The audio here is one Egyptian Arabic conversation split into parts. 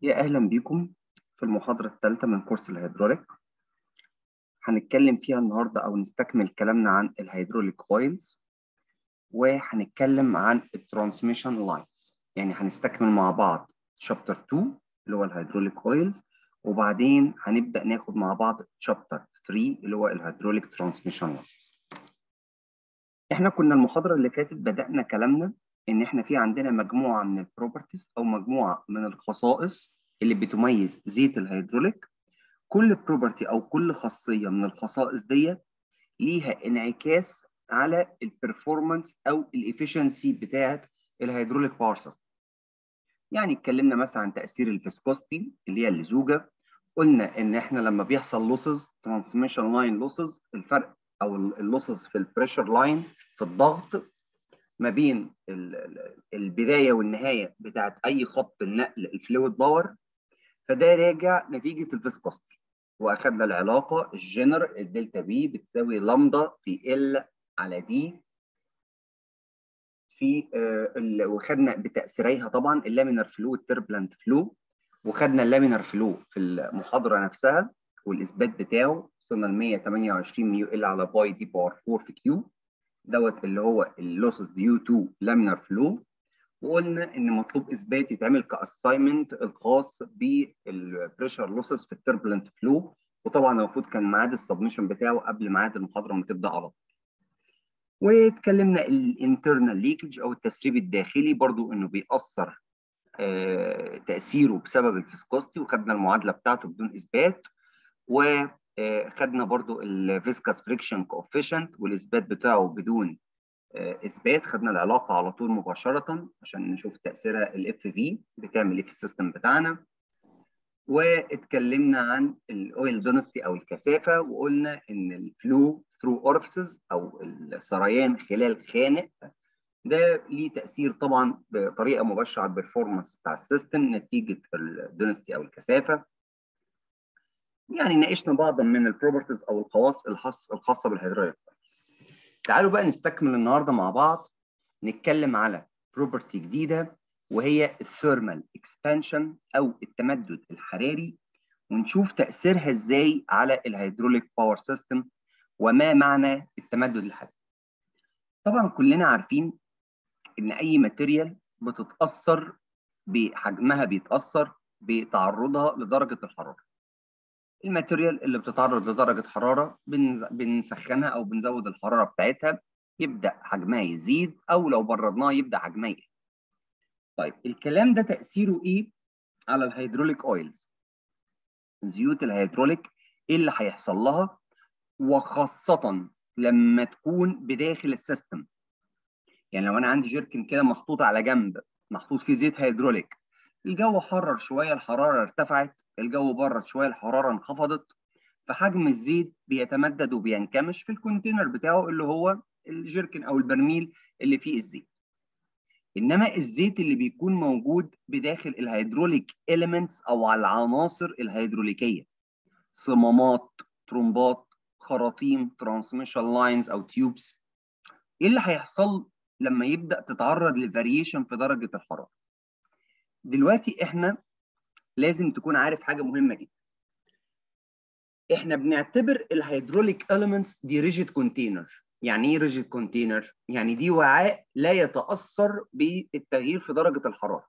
يا أهلا بيكم في المحاضرة الثالثة من كورس الهيدروليك هنتكلم فيها النهاردة أو نستكمل كلامنا عن الهيدروليك كويلز وهنتكلم عن الترانسميشن لاينز يعني هنستكمل مع بعض شابتر 2 اللي هو الهيدروليك كويلز وبعدين هنبدأ ناخد مع بعض شابتر 3 اللي هو الهيدروليك ترانسميشن لاينز احنا كنا المحاضرة اللي فاتت بدأنا كلامنا ان احنا في عندنا مجموعه من البروبرتيز او مجموعه من الخصائص اللي بتميز زيت الهيدروليك كل بروبرتي او كل خاصيه من الخصائص ديت ليها انعكاس على البرفورمانس او الافشنسي بتاعه الهيدروليك باور سيستم يعني اتكلمنا مثلا عن تاثير الفيسكوستي اللي هي اللزوجه قلنا ان احنا لما بيحصل لوسز ترانسميشن لاين لوسز الفرق او اللوسز في البريشر لاين في الضغط ما بين البدايه والنهايه بتاعت اي خط النقل الفلويد باور فده راجع نتيجه الفيسكوستي واخدنا العلاقه الجنر الدلتا بي بتساوي لامدا في ال على دي في آه وخدنا بتاثيريها طبعا اللامينر فلو والتربلنت فلو وخدنا اللامينر فلو في المحاضره نفسها والاثبات بتاعه وصلنا ل 128 ميو ال على باي دي باور 4 في كيو دوت اللي هو اللوسز ديو تو لامينر فلو وقلنا ان مطلوب اثبات يتعمل كاساينمنت الخاص بالبريشر لوسز في التربلنت فلو وطبعا المفروض كان ميعاد السبمشن بتاعه قبل ميعاد المحاضره ما تبدا على طول. واتكلمنا الانترنال ليكج او التسريب الداخلي برضو انه بيأثر آه تاثيره بسبب الفيسكوستي وخدنا المعادله بتاعته بدون اثبات و خدنا برضو الفيسكاس فريكشن كوفيشنت والاثبات بتاعه بدون اثبات خدنا العلاقه على طول مباشره عشان نشوف تاثيرها الاف في بتعمل ايه في السيستم بتاعنا واتكلمنا عن الاويل دونستي او الكثافه وقلنا ان الفلو ثرو اورفسز او السريان خلال خانق ده ليه تاثير طبعا بطريقه مباشره على البرفورمانس بتاع السيستم نتيجه الدونستي او الكثافه يعني ناقشنا بعضا من البروبرتيز او الخواص الخاصه بالهيدروليك كويلز. تعالوا بقى نستكمل النهارده مع بعض نتكلم على بروبرتي جديده وهي الثيرمال اكسبانشن او التمدد الحراري ونشوف تاثيرها ازاي على الهيدروليك باور سيستم وما معنى التمدد الحراري. طبعا كلنا عارفين ان اي ماتيريال بتتاثر بحجمها بيتاثر بتعرضها لدرجه الحراره. الماتيريال اللي بتتعرض لدرجه حراره بنسخنها او بنزود الحراره بتاعتها يبدا حجمها يزيد او لو بردناها يبدا حجمها يقل. طيب الكلام ده تاثيره ايه على الهيدروليك اويلز؟ زيوت الهيدروليك ايه اللي هيحصل لها؟ وخاصه لما تكون بداخل السيستم. يعني لو انا عندي جيركن كده محطوط على جنب محطوط فيه زيت هيدروليك الجو حرر شويه الحراره ارتفعت الجو برد شويه الحراره انخفضت فحجم الزيت بيتمدد وبينكمش في الكونتينر بتاعه اللي هو الجيركن او البرميل اللي فيه الزيت انما الزيت اللي بيكون موجود بداخل الهيدروليك اليمنتس او على العناصر الهيدروليكيه صمامات ترومبات خراطيم ترانسميشن لاينز او تيوبس ايه اللي هيحصل لما يبدا تتعرض لفاريشن في درجه الحراره دلوقتي احنا لازم تكون عارف حاجه مهمه جدا احنا بنعتبر الهيدروليك اليمنتس دي ريجيد كونتينر يعني ايه ريجيد كونتينر يعني دي وعاء لا يتاثر بالتغيير في درجه الحراره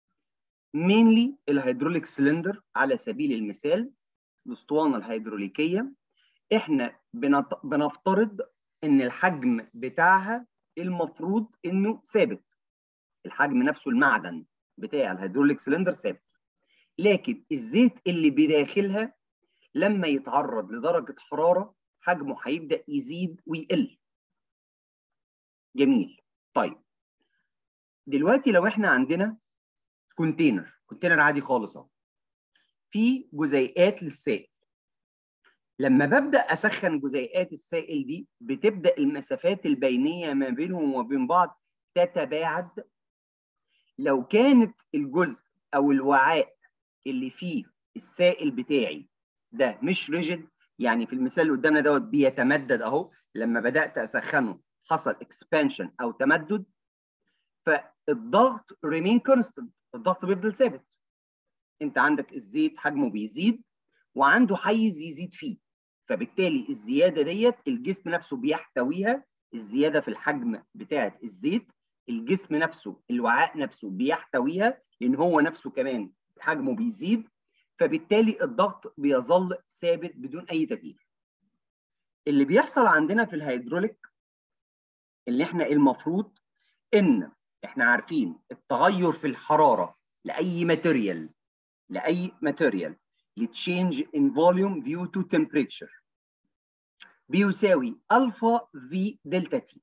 مينلي الهيدروليك سلندر على سبيل المثال الاسطوانه الهيدروليكيه احنا بنفترض ان الحجم بتاعها المفروض انه ثابت الحجم نفسه المعدن بتاع الهيدروليك سلندر ثابت لكن الزيت اللي بداخلها لما يتعرض لدرجة حرارة حجمه هيبدأ يزيد ويقل جميل طيب دلوقتي لو احنا عندنا كونتينر كونتينر عادي خالص اهو في جزيئات للسائل لما ببدأ أسخن جزيئات السائل دي بتبدأ المسافات البينية ما بينهم وبين بعض تتباعد لو كانت الجزء او الوعاء اللي فيه السائل بتاعي ده مش ريجيد يعني في المثال اللي قدامنا دوت بيتمدد اهو لما بدات اسخنه حصل اكسبانشن او تمدد فالضغط ريمين كونستنت الضغط بيفضل ثابت انت عندك الزيت حجمه بيزيد وعنده حيز يزيد فيه فبالتالي الزياده ديت الجسم نفسه بيحتويها الزياده في الحجم بتاعه الزيت الجسم نفسه الوعاء نفسه بيحتويها لان هو نفسه كمان حجمه بيزيد فبالتالي الضغط بيظل ثابت بدون اي تغيير اللي بيحصل عندنا في الهيدروليك اللي احنا المفروض ان احنا عارفين التغير في الحراره لاي ماتيريال لاي ماتيريال لتشينج ان فوليوم ديو تو تمبريتشر بيساوي الفا في دلتا تي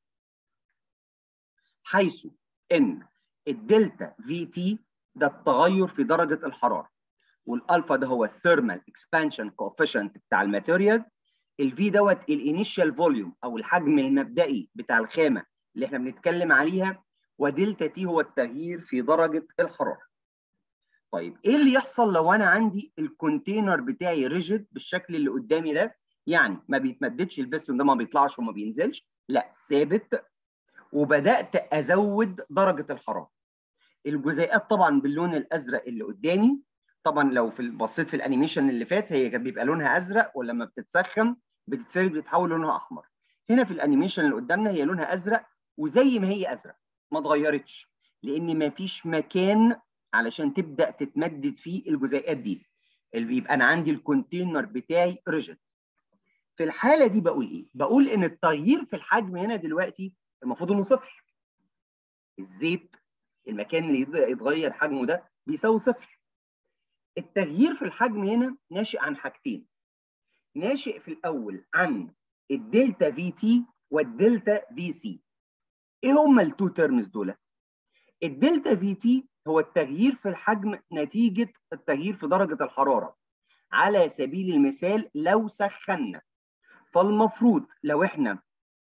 حيث ان الدلتا في تي ده التغير في درجه الحراره والالفا ده هو الثيرمال اكسبانشن كوفيشنت بتاع الماتيريال الفي دوت الانيشال فوليوم او الحجم المبدئي بتاع الخامه اللي احنا بنتكلم عليها ودلتا تي هو التغيير في درجه الحراره. طيب ايه اللي يحصل لو انا عندي الكونتينر بتاعي ريجيد بالشكل اللي قدامي ده؟ يعني ما بيتمددش البستون ده ما بيطلعش وما بينزلش، لا ثابت وبدات ازود درجه الحراره. الجزيئات طبعا باللون الازرق اللي قدامي طبعا لو في بصيت في الانيميشن اللي فات هي كان بيبقى لونها ازرق ولما بتتسخن بتتفرد بتتحول لونها احمر هنا في الانيميشن اللي قدامنا هي لونها ازرق وزي ما هي ازرق ما اتغيرتش لان ما فيش مكان علشان تبدا تتمدد فيه الجزيئات دي اللي بيبقى انا عندي الكونتينر بتاعي ريجيد في الحاله دي بقول ايه بقول ان التغيير في الحجم هنا دلوقتي المفروض انه صفر الزيت المكان اللي يتغير حجمه ده بيساوي صفر التغيير في الحجم هنا ناشئ عن حاجتين ناشئ في الاول عن الدلتا في تي والدلتا في سي ايه هما التو تيرمز دول الدلتا في تي هو التغيير في الحجم نتيجه التغيير في درجه الحراره على سبيل المثال لو سخنا فالمفروض لو احنا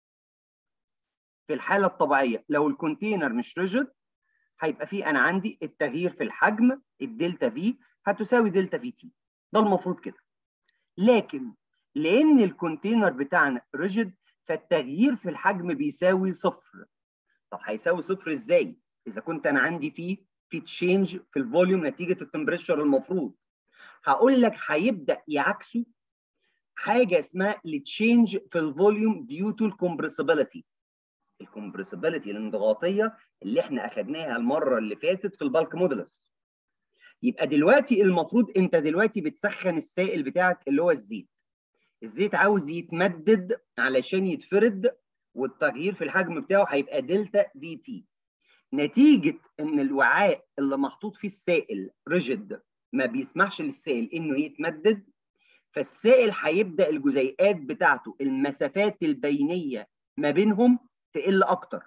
في الحاله الطبيعيه لو الكونتينر مش ريجيد هيبقى فيه انا عندي التغيير في الحجم الدلتا في هتساوي دلتا في تي ده المفروض كده لكن لان الكونتينر بتاعنا ريجيد فالتغيير في الحجم بيساوي صفر طب هيساوي صفر ازاي اذا كنت انا عندي فيه في تشينج في الفوليوم نتيجه التمبريتشر المفروض هقول لك هيبدا يعكسه حاجه اسمها التشينج في الفوليوم ديو تو الكومبريسبيليتي الكومبريسبيليتي الانضغاطيه اللي احنا اخدناها المره اللي فاتت في البالك مودولس يبقى دلوقتي المفروض انت دلوقتي بتسخن السائل بتاعك اللي هو الزيت الزيت عاوز يتمدد علشان يتفرد والتغيير في الحجم بتاعه هيبقى دلتا في تي نتيجه ان الوعاء اللي محطوط فيه السائل ريجيد ما بيسمحش للسائل انه يتمدد فالسائل هيبدا الجزيئات بتاعته المسافات البينيه ما بينهم تقل اكتر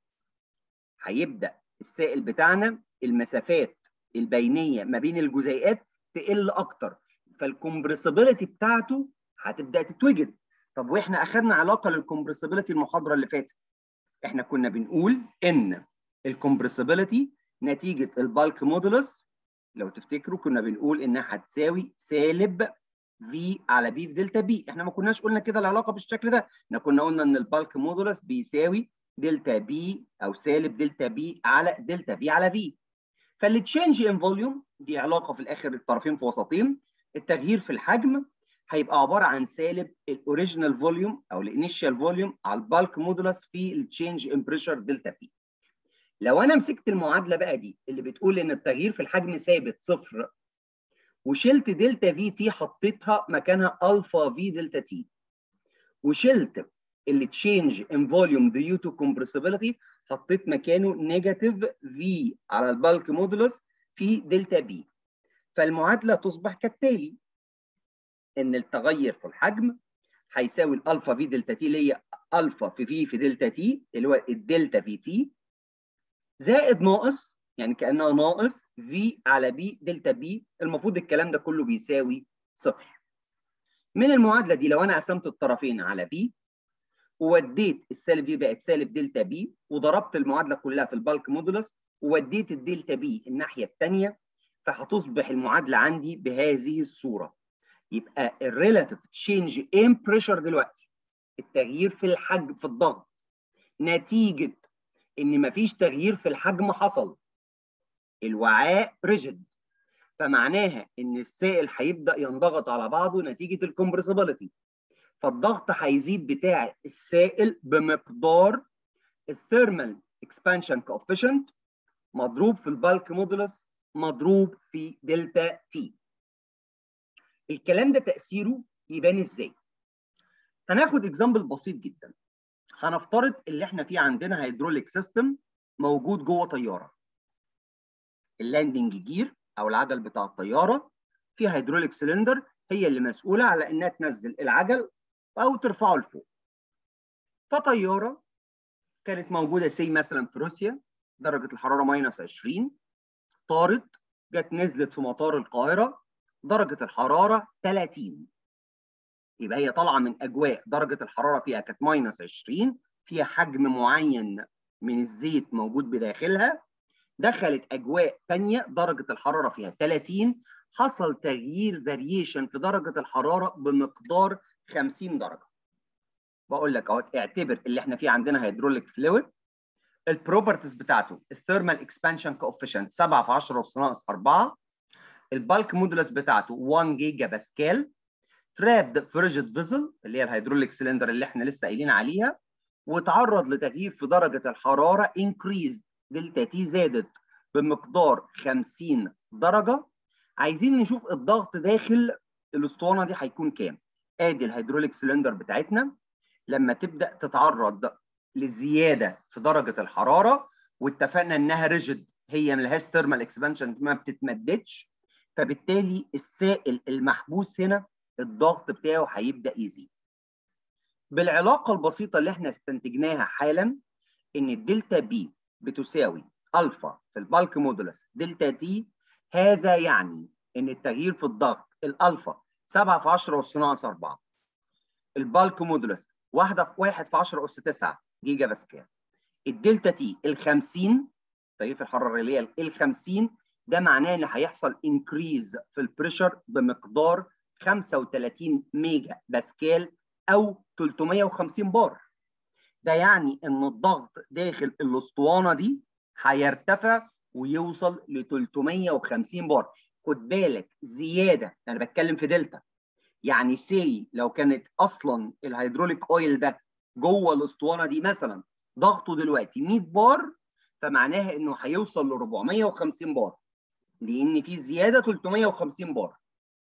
هيبدا السائل بتاعنا المسافات البينيه ما بين الجزيئات تقل اكتر فالكمبرسبيليتي بتاعته هتبدا تتوجد طب واحنا اخذنا علاقه للكمبرسبيليتي المحاضره اللي فاتت احنا كنا بنقول ان الكمبرسبيليتي نتيجه البالك مودولس لو تفتكروا كنا بنقول انها هتساوي سالب في على بي في دلتا بي احنا ما كناش قلنا كده العلاقه بالشكل ده احنا كنا قلنا ان البالك مودولس بيساوي دلتا بي او سالب دلتا بي على دلتا في على في فاللي تشينج ان فوليوم دي علاقه في الاخر الطرفين في وسطين التغيير في الحجم هيبقى عباره عن سالب الاوريجينال فوليوم او الانيشال فوليوم على البالك مودولس في التشينج ان بريشر دلتا بي لو انا مسكت المعادله بقى دي اللي بتقول ان التغيير في الحجم ثابت صفر وشلت دلتا في تي حطيتها مكانها الفا في دلتا تي وشلت اللي تشينج ان فوليوم ديو تو كومبرسبيليتي حطيت مكانه نيجاتيف في على البالك مودولس في دلتا بي فالمعادله تصبح كالتالي ان التغير في الحجم هيساوي الالفا في دلتا تي اللي هي الفا في في في دلتا تي اللي هو الدلتا في تي زائد ناقص يعني كانها ناقص في على بي دلتا بي المفروض الكلام ده كله بيساوي صفر من المعادله دي لو انا قسمت الطرفين على بي ووديت السالب دي بقت سالب دلتا بي وضربت المعادله كلها في البالك مودولس ووديت الدلتا بي الناحيه الثانيه فهتصبح المعادله عندي بهذه الصوره يبقى الريلاتيف تشينج ان بريشر دلوقتي التغيير في الحجم في الضغط نتيجه ان مفيش تغيير في الحجم حصل الوعاء ريجيد فمعناها ان السائل هيبدا ينضغط على بعضه نتيجه الكومبرسيبيليتي فالضغط هيزيد بتاع السائل بمقدار الثيرمال اكسبانشن كوفيشنت مضروب في البالك مودولس مضروب في دلتا تي الكلام ده تاثيره يبان ازاي هناخد اكزامبل بسيط جدا هنفترض اللي احنا فيه عندنا هيدروليك سيستم موجود جوه طياره اللاندنج جير او العجل بتاع الطياره في هيدروليك سلندر هي اللي مسؤوله على انها تنزل العجل او ترفعه لفوق فطياره كانت موجوده سي مثلا في روسيا درجه الحراره ماينس 20 طارت جت نزلت في مطار القاهره درجه الحراره 30 يبقى هي طالعه من اجواء درجه الحراره فيها كانت ماينس 20 فيها حجم معين من الزيت موجود بداخلها دخلت اجواء ثانيه درجه الحراره فيها 30 حصل تغيير فاريشن في درجه الحراره بمقدار 50 درجه بقول لك اهو اعتبر اللي احنا فيه عندنا هيدروليك فلويد البروبرتيز بتاعته الثيرمال اكسبانشن كوفيشنت 7 في 10 اس ناقص 4 البالك مودولس بتاعته 1 جيجا باسكال ترابد في ريجيد فيزل اللي هي الهيدروليك سلندر اللي احنا لسه قايلين عليها وتعرض لتغيير في درجه الحراره انكريز دلتا تي زادت بمقدار 50 درجه عايزين نشوف الضغط داخل الاسطوانه دي هيكون كام ادي الهيدروليك سلندر بتاعتنا لما تبدا تتعرض للزياده في درجه الحراره واتفقنا انها ريجيد هي ملهاش ثيرمال اكسبانشن ما بتتمددش فبالتالي السائل المحبوس هنا الضغط بتاعه هيبدا يزيد بالعلاقه البسيطه اللي احنا استنتجناها حالا ان الدلتا بي بتساوي الفا في البالك مودولس دلتا تي هذا يعني ان التغيير في الضغط الالفا 7 في 10 اس ناقص 4 البالك مودولس 1 في 1 في 10 اس 9 جيجا باسكال الدلتا تي ال 50 تغيير في الحراره اللي هي ال 50 ده معناه ان هيحصل انكريز في البريشر بمقدار 35 ميجا باسكال او 350 بار ده يعني ان الضغط داخل الاسطوانه دي هيرتفع ويوصل ل 350 بار خد بالك زياده انا بتكلم في دلتا يعني سي لو كانت اصلا الهيدروليك اويل ده جوه الاسطوانه دي مثلا ضغطه دلوقتي 100 بار فمعناها انه هيوصل ل 450 بار لان في زياده 350 بار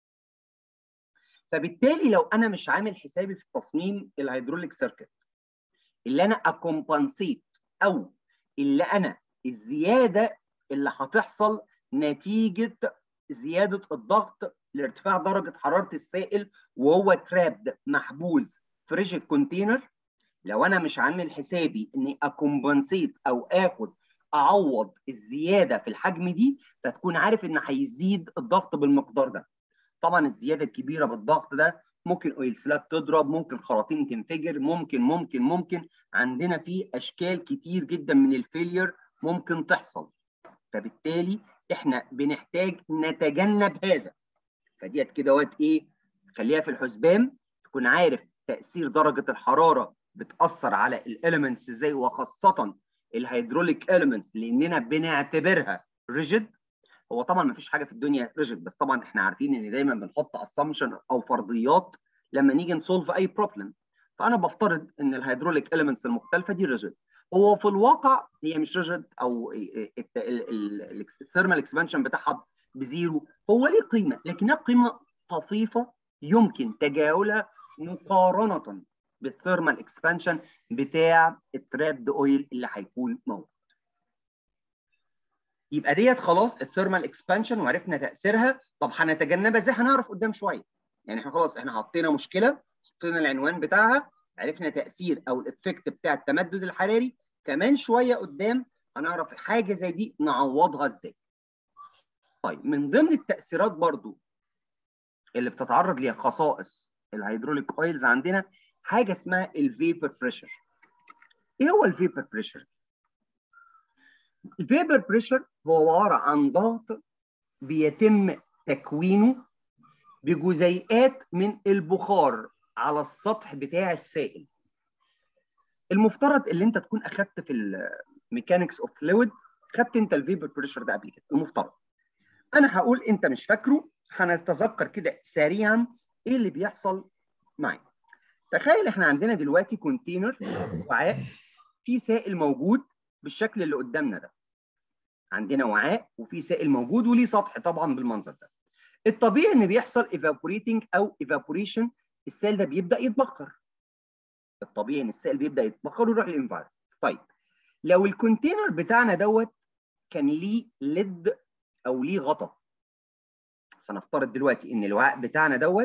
فبالتالي لو انا مش عامل حسابي في تصميم الهيدروليك سيركت اللي انا اكومبنسيت او اللي انا الزياده اللي هتحصل نتيجه زياده الضغط لارتفاع درجه حراره السائل وهو ترابد محبوس في ريجيد كونتينر لو انا مش عامل حسابي اني اكومبنسيت او اخد اعوض الزياده في الحجم دي فتكون عارف ان هيزيد الضغط بالمقدار ده طبعا الزياده الكبيره بالضغط ده ممكن اويل سلاك تضرب ممكن خراطيم تنفجر ممكن ممكن ممكن عندنا في اشكال كتير جدا من الفيلير ممكن تحصل فبالتالي احنا بنحتاج نتجنب هذا فديت كده وقت ايه خليها في الحسبان تكون عارف تاثير درجه الحراره بتاثر على الاليمنتس ازاي وخاصه الهيدروليك اليمنتس لاننا بنعتبرها ريجيد هو طبعا ما فيش حاجه في الدنيا ريجيد بس طبعا احنا عارفين ان دايما بنحط اسامبشن او فرضيات لما نيجي نسولف اي بروبلم فانا بفترض ان الهيدروليك اليمنتس المختلفه دي ريجيد هو في الواقع هي مش ريجيد او الثيرمال اكسبانشن بتاعها بزيرو هو ليه قيمه لكنها قيمه طفيفه يمكن تجاهلها مقارنه بالثيرمال اكسبانشن بتاع الترابد اويل اللي هيكون موجود يبقى ديت خلاص الثيرمال اكسبانشن وعرفنا تاثيرها طب هنتجنبها ازاي هنعرف قدام شويه يعني احنا خلاص احنا حطينا مشكله حطينا العنوان بتاعها عرفنا تاثير او الافكت بتاع التمدد الحراري كمان شويه قدام هنعرف حاجه زي دي نعوضها ازاي طيب من ضمن التاثيرات برضو اللي بتتعرض ليها خصائص الهيدروليك اويلز عندنا حاجه اسمها الفيبر بريشر ايه هو الفيبر بريشر الفيبر بريشر هو عباره عن ضغط بيتم تكوينه بجزيئات من البخار على السطح بتاع السائل المفترض اللي انت تكون اخدت في الميكانكس اوف فلويد خدت انت الفيبر بريشر ده قبل كده المفترض انا هقول انت مش فاكره هنتذكر كده سريعا ايه اللي بيحصل معايا تخيل احنا عندنا دلوقتي كونتينر وعاء فيه سائل موجود بالشكل اللي قدامنا ده عندنا وعاء وفيه سائل موجود وليه سطح طبعا بالمنظر ده الطبيعي ان بيحصل evaporating او evaporation السائل ده بيبدا يتبخر الطبيعي ان السائل بيبدا يتبخر ويروح للانفايرمنت طيب لو الكونتينر بتاعنا دوت كان ليه ليد او ليه غطا هنفترض دلوقتي ان الوعاء بتاعنا دوت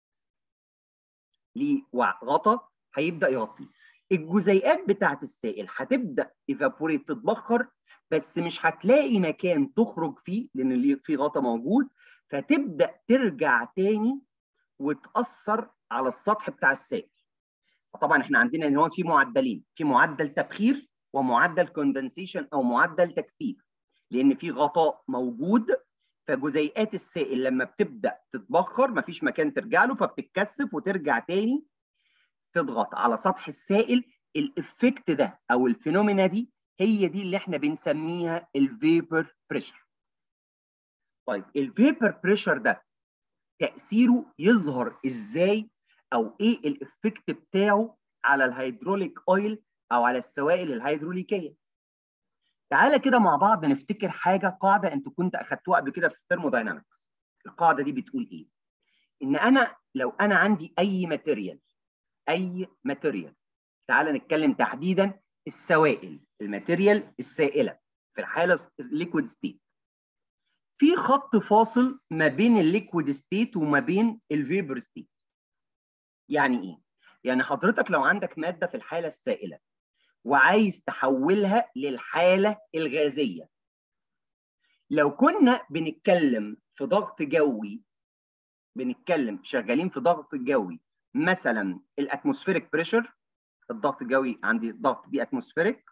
ليه غطا هيبدا يغطيه الجزيئات بتاعت السائل هتبدا ايفابوريت تتبخر بس مش هتلاقي مكان تخرج فيه لان في غطا موجود فتبدا ترجع تاني وتاثر على السطح بتاع السائل طبعا احنا عندنا ان هو في معدلين في معدل تبخير ومعدل كوندنسيشن او معدل تكثيف لان في غطاء موجود فجزيئات السائل لما بتبدا تتبخر مفيش مكان ترجع له فبتتكثف وترجع تاني تضغط على سطح السائل الافكت ده او الفينومينا دي هي دي اللي احنا بنسميها الفيبر بريشر طيب الفيبر بريشر ده تاثيره يظهر ازاي او ايه الافكت بتاعه على الهيدروليك اويل او على السوائل الهيدروليكيه تعالى كده مع بعض نفتكر حاجه قاعده انتوا كنت اخدتوها قبل كده في الثيرموداينامكس القاعده دي بتقول ايه ان انا لو انا عندي اي ماتيريال اي ماتيريال تعالى نتكلم تحديدا السوائل الماتيريال السائله في الحاله الليكويد ستيت في خط فاصل ما بين الليكويد ستيت وما بين الفيبر ستيت يعني ايه يعني حضرتك لو عندك ماده في الحاله السائله وعايز تحولها للحاله الغازيه لو كنا بنتكلم في ضغط جوي بنتكلم شغالين في ضغط جوي مثلا الاتموسفيريك بريشر الضغط الجوي عندي ضغط باتموسفيريك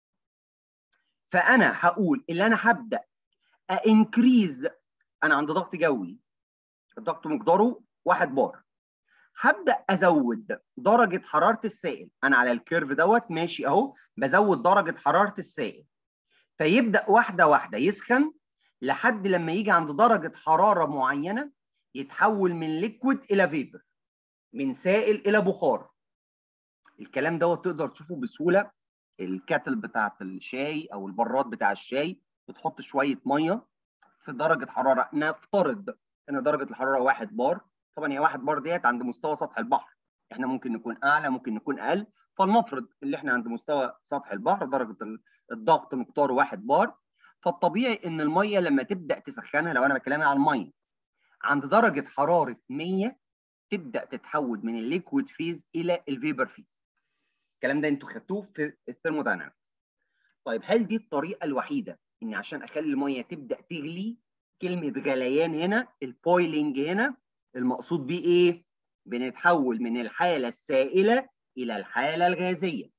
فانا هقول اللي انا هبدا انكريز انا عند ضغط جوي الضغط مقداره 1 بار هبدا ازود درجه حراره السائل انا على الكيرف دوت ماشي اهو بزود درجه حراره السائل فيبدا واحده واحده يسخن لحد لما يجي عند درجه حراره معينه يتحول من ليكويد الى فيبر من سائل الى بخار الكلام دوت تقدر تشوفه بسهوله الكاتل بتاعت الشاي او البراد بتاع الشاي بتحط شويه ميه في درجه حراره نفترض ان درجه الحراره 1 بار طبعا هي 1 بار ديت عند مستوى سطح البحر احنا ممكن نكون اعلى ممكن نكون اقل فلنفرض اللي احنا عند مستوى سطح البحر درجه الضغط مقداره 1 بار فالطبيعي ان الميه لما تبدا تسخنها لو انا بكلمي عن الميه عند درجه حراره 100 تبدا تتحول من الليكويد فيز الى الفيبر فيز الكلام ده انتوا خدتوه في الثيرموداينامكس طيب هل دي الطريقه الوحيده ان عشان اخلي الميه تبدا تغلي كلمه غليان هنا البويلنج هنا المقصود بيه ايه بنتحول من الحاله السائله الى الحاله الغازيه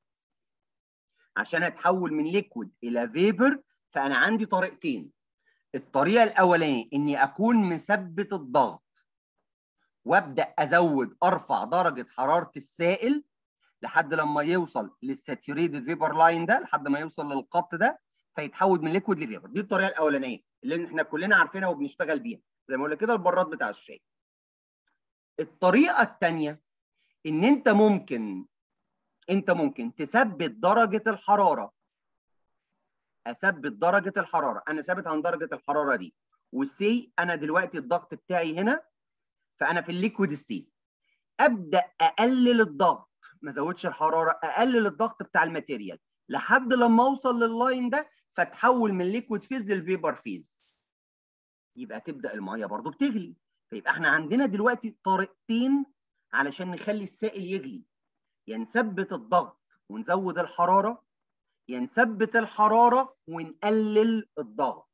عشان اتحول من ليكويد الى فيبر فانا عندي طريقتين الطريقه الاولانيه اني اكون مثبت الضغط وابدا ازود ارفع درجه حراره السائل لحد لما يوصل للساتوريتد فيبر لاين ده لحد ما يوصل للخط ده فيتحول من ليكويد لفيبر دي الطريقه الاولانيه اللي احنا كلنا عارفينها وبنشتغل بيها زي ما قلنا كده البراد بتاع الشاي الطريقه الثانيه ان انت ممكن انت ممكن تثبت درجه الحراره اثبت درجه الحراره انا ثابت عن درجه الحراره دي وسي انا دلوقتي الضغط بتاعي هنا فانا في الليكويد ستيت ابدا اقلل الضغط ما ازودش الحراره اقلل الضغط بتاع الماتيريال لحد لما اوصل لللاين ده فتحول من ليكويد فيز للفيبر فيز يبقى تبدا الميه برضو بتغلي فيبقى احنا عندنا دلوقتي طريقتين علشان نخلي السائل يغلي يا نثبت الضغط ونزود الحراره يا نثبت الحراره ونقلل الضغط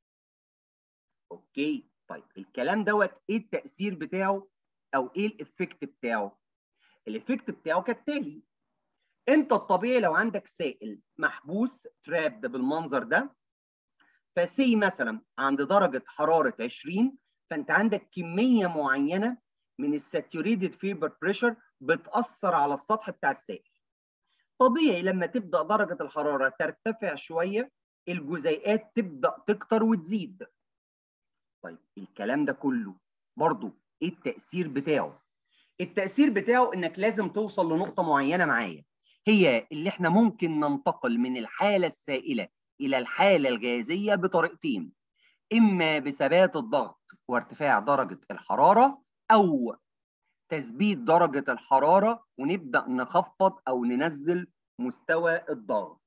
اوكي طيب الكلام دوت ايه التاثير بتاعه او ايه الافكت بتاعه الافكت بتاعه كالتالي انت الطبيعي لو عندك سائل محبوس ترابد بالمنظر ده فسي مثلا عند درجه حراره 20 فانت عندك كميه معينه من الساتوريتد فيبر بريشر بتاثر على السطح بتاع السائل طبيعي لما تبدا درجه الحراره ترتفع شويه الجزيئات تبدا تكتر وتزيد طيب الكلام ده كله برضه ايه التاثير بتاعه التاثير بتاعه انك لازم توصل لنقطه معينه معايا هي اللي احنا ممكن ننتقل من الحاله السائله الى الحاله الغازيه بطريقتين اما بثبات الضغط وارتفاع درجه الحراره او تثبيت درجه الحراره ونبدا نخفض او ننزل مستوى الضغط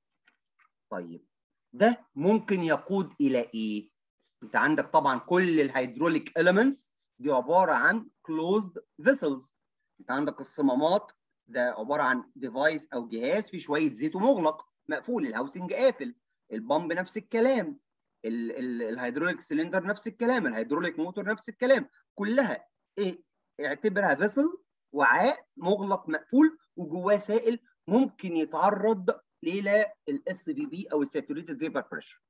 طيب ده ممكن يقود الى ايه انت عندك طبعا كل الهيدروليك اليمنتس دي عباره عن closed vessels انت عندك الصمامات ده عباره عن ديفايس او جهاز فيه شويه زيت ومغلق مقفول الهاوسنج قافل البامب نفس الكلام الهيدروليك سلندر نفس الكلام الهيدروليك موتور نفس الكلام كلها ايه اعتبرها فيسل وعاء مغلق مقفول وجواه سائل ممكن يتعرض الى الاس في بي او الساتوريتد فيبر بريشر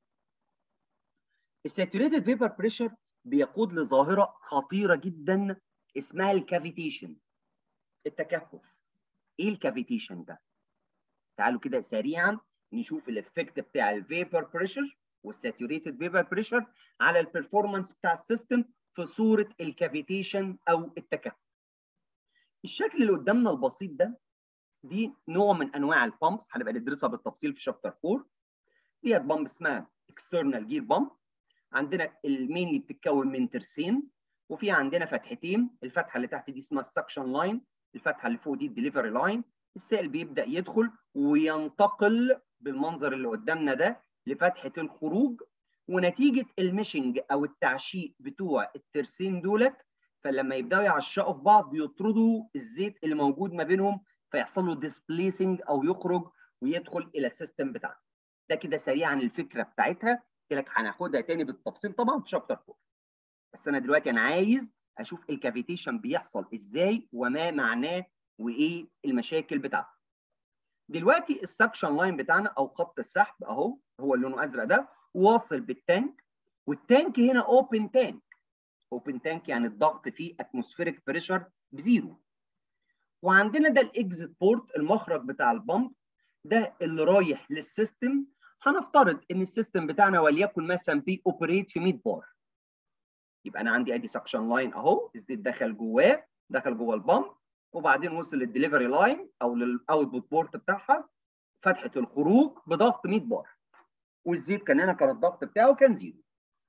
الساتوريتد فيبر بريشر بيقود لظاهره خطيره جدا اسمها الكافيتيشن التكهف ايه الكافيتيشن ده تعالوا كده سريعا نشوف الافكت بتاع الفيبر بريشر والساتوريتد فيبر بريشر على البرفورمانس بتاع السيستم في صوره الكافيتيشن او التكهف الشكل اللي قدامنا البسيط ده دي نوع من انواع البامبس هنبقى ندرسها بالتفصيل في شابتر 4 ديت بامب اسمها اكسترنال جير بامب عندنا المين اللي بتتكون من ترسين وفي عندنا فتحتين الفتحه اللي تحت دي اسمها السكشن لاين الفتحه اللي فوق دي الدليفري لاين السائل بيبدا يدخل وينتقل بالمنظر اللي قدامنا ده لفتحه الخروج ونتيجه الميشنج او التعشيق بتوع الترسين دولت فلما يبداوا يعشقوا في بعض يطردوا الزيت اللي موجود ما بينهم فيحصل له ديسبليسنج او يخرج ويدخل الى السيستم بتاعنا ده كده سريعا الفكره بتاعتها قلت لك هناخدها تاني بالتفصيل طبعا في شابتر 4 بس انا دلوقتي انا عايز اشوف الكافيتيشن بيحصل ازاي وما معناه وايه المشاكل بتاعته دلوقتي السكشن لاين بتاعنا او خط السحب اهو هو اللي لونه ازرق ده واصل بالتانك والتانك هنا اوبن تانك اوبن تانك يعني الضغط فيه اتموسفيريك بريشر بزيرو وعندنا ده الاكزيت بورت المخرج بتاع البامب ده اللي رايح للسيستم هنفترض ان السيستم بتاعنا وليكن مثلا بي اوبريت في 100 بار يبقى انا عندي ادي سكشن لاين اهو الزيت دخل جواه دخل جوه البامب وبعدين وصل للدليفري لاين او للاوتبوت بورت بتاعها فتحه الخروج بضغط 100 بار والزيت كان هنا كان الضغط بتاعه كان زيرو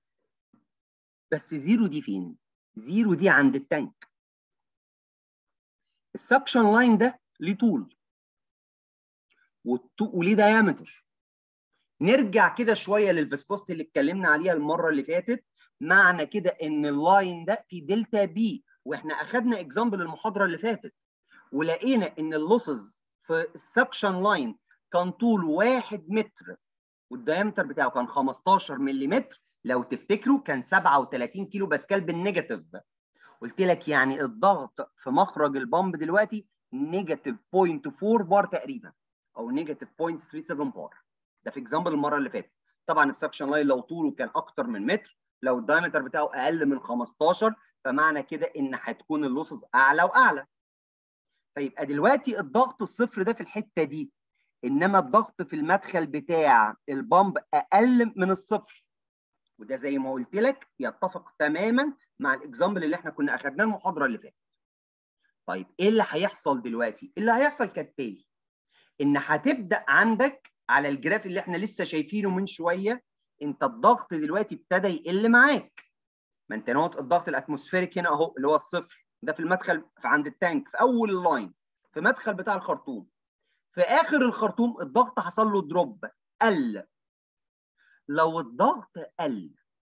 بس زيرو دي فين؟ زيرو دي عند التانك السكشن لاين ده ليه طول وليه دايمتر نرجع كده شويه للفيسكوست اللي اتكلمنا عليها المره اللي فاتت معنى كده ان اللاين ده في دلتا بي واحنا اخذنا اكزامبل المحاضره اللي فاتت ولقينا ان اللوسز في السكشن لاين كان طوله 1 متر والدايمتر بتاعه كان 15 ملم لو تفتكروا كان 37 كيلو باسكال بالنيجاتيف قلت لك يعني الضغط في مخرج البامب دلوقتي نيجاتيف 0.4 بار تقريبا او نيجاتيف 0.37 بار ده في اكزامبل المره اللي فاتت طبعا السكشن لاين لو طوله كان اكتر من متر لو الدايمتر بتاعه اقل من 15 فمعنى كده ان هتكون اللوسز اعلى واعلى فيبقى دلوقتي الضغط الصفر ده في الحته دي انما الضغط في المدخل بتاع البامب اقل من الصفر وده زي ما قلت لك يتفق تماما مع الاكزامبل اللي احنا كنا اخدناه المحاضره اللي فاتت طيب ايه اللي هيحصل دلوقتي اللي هيحصل كالتالي ان هتبدا عندك على الجراف اللي احنا لسه شايفينه من شويه انت الضغط دلوقتي ابتدى يقل معاك ما انت نقط الضغط الاتموسفيريك هنا اهو اللي هو الصفر ده في المدخل في عند التانك في اول اللاين في مدخل بتاع الخرطوم في اخر الخرطوم الضغط حصل له دروب قل لو الضغط قل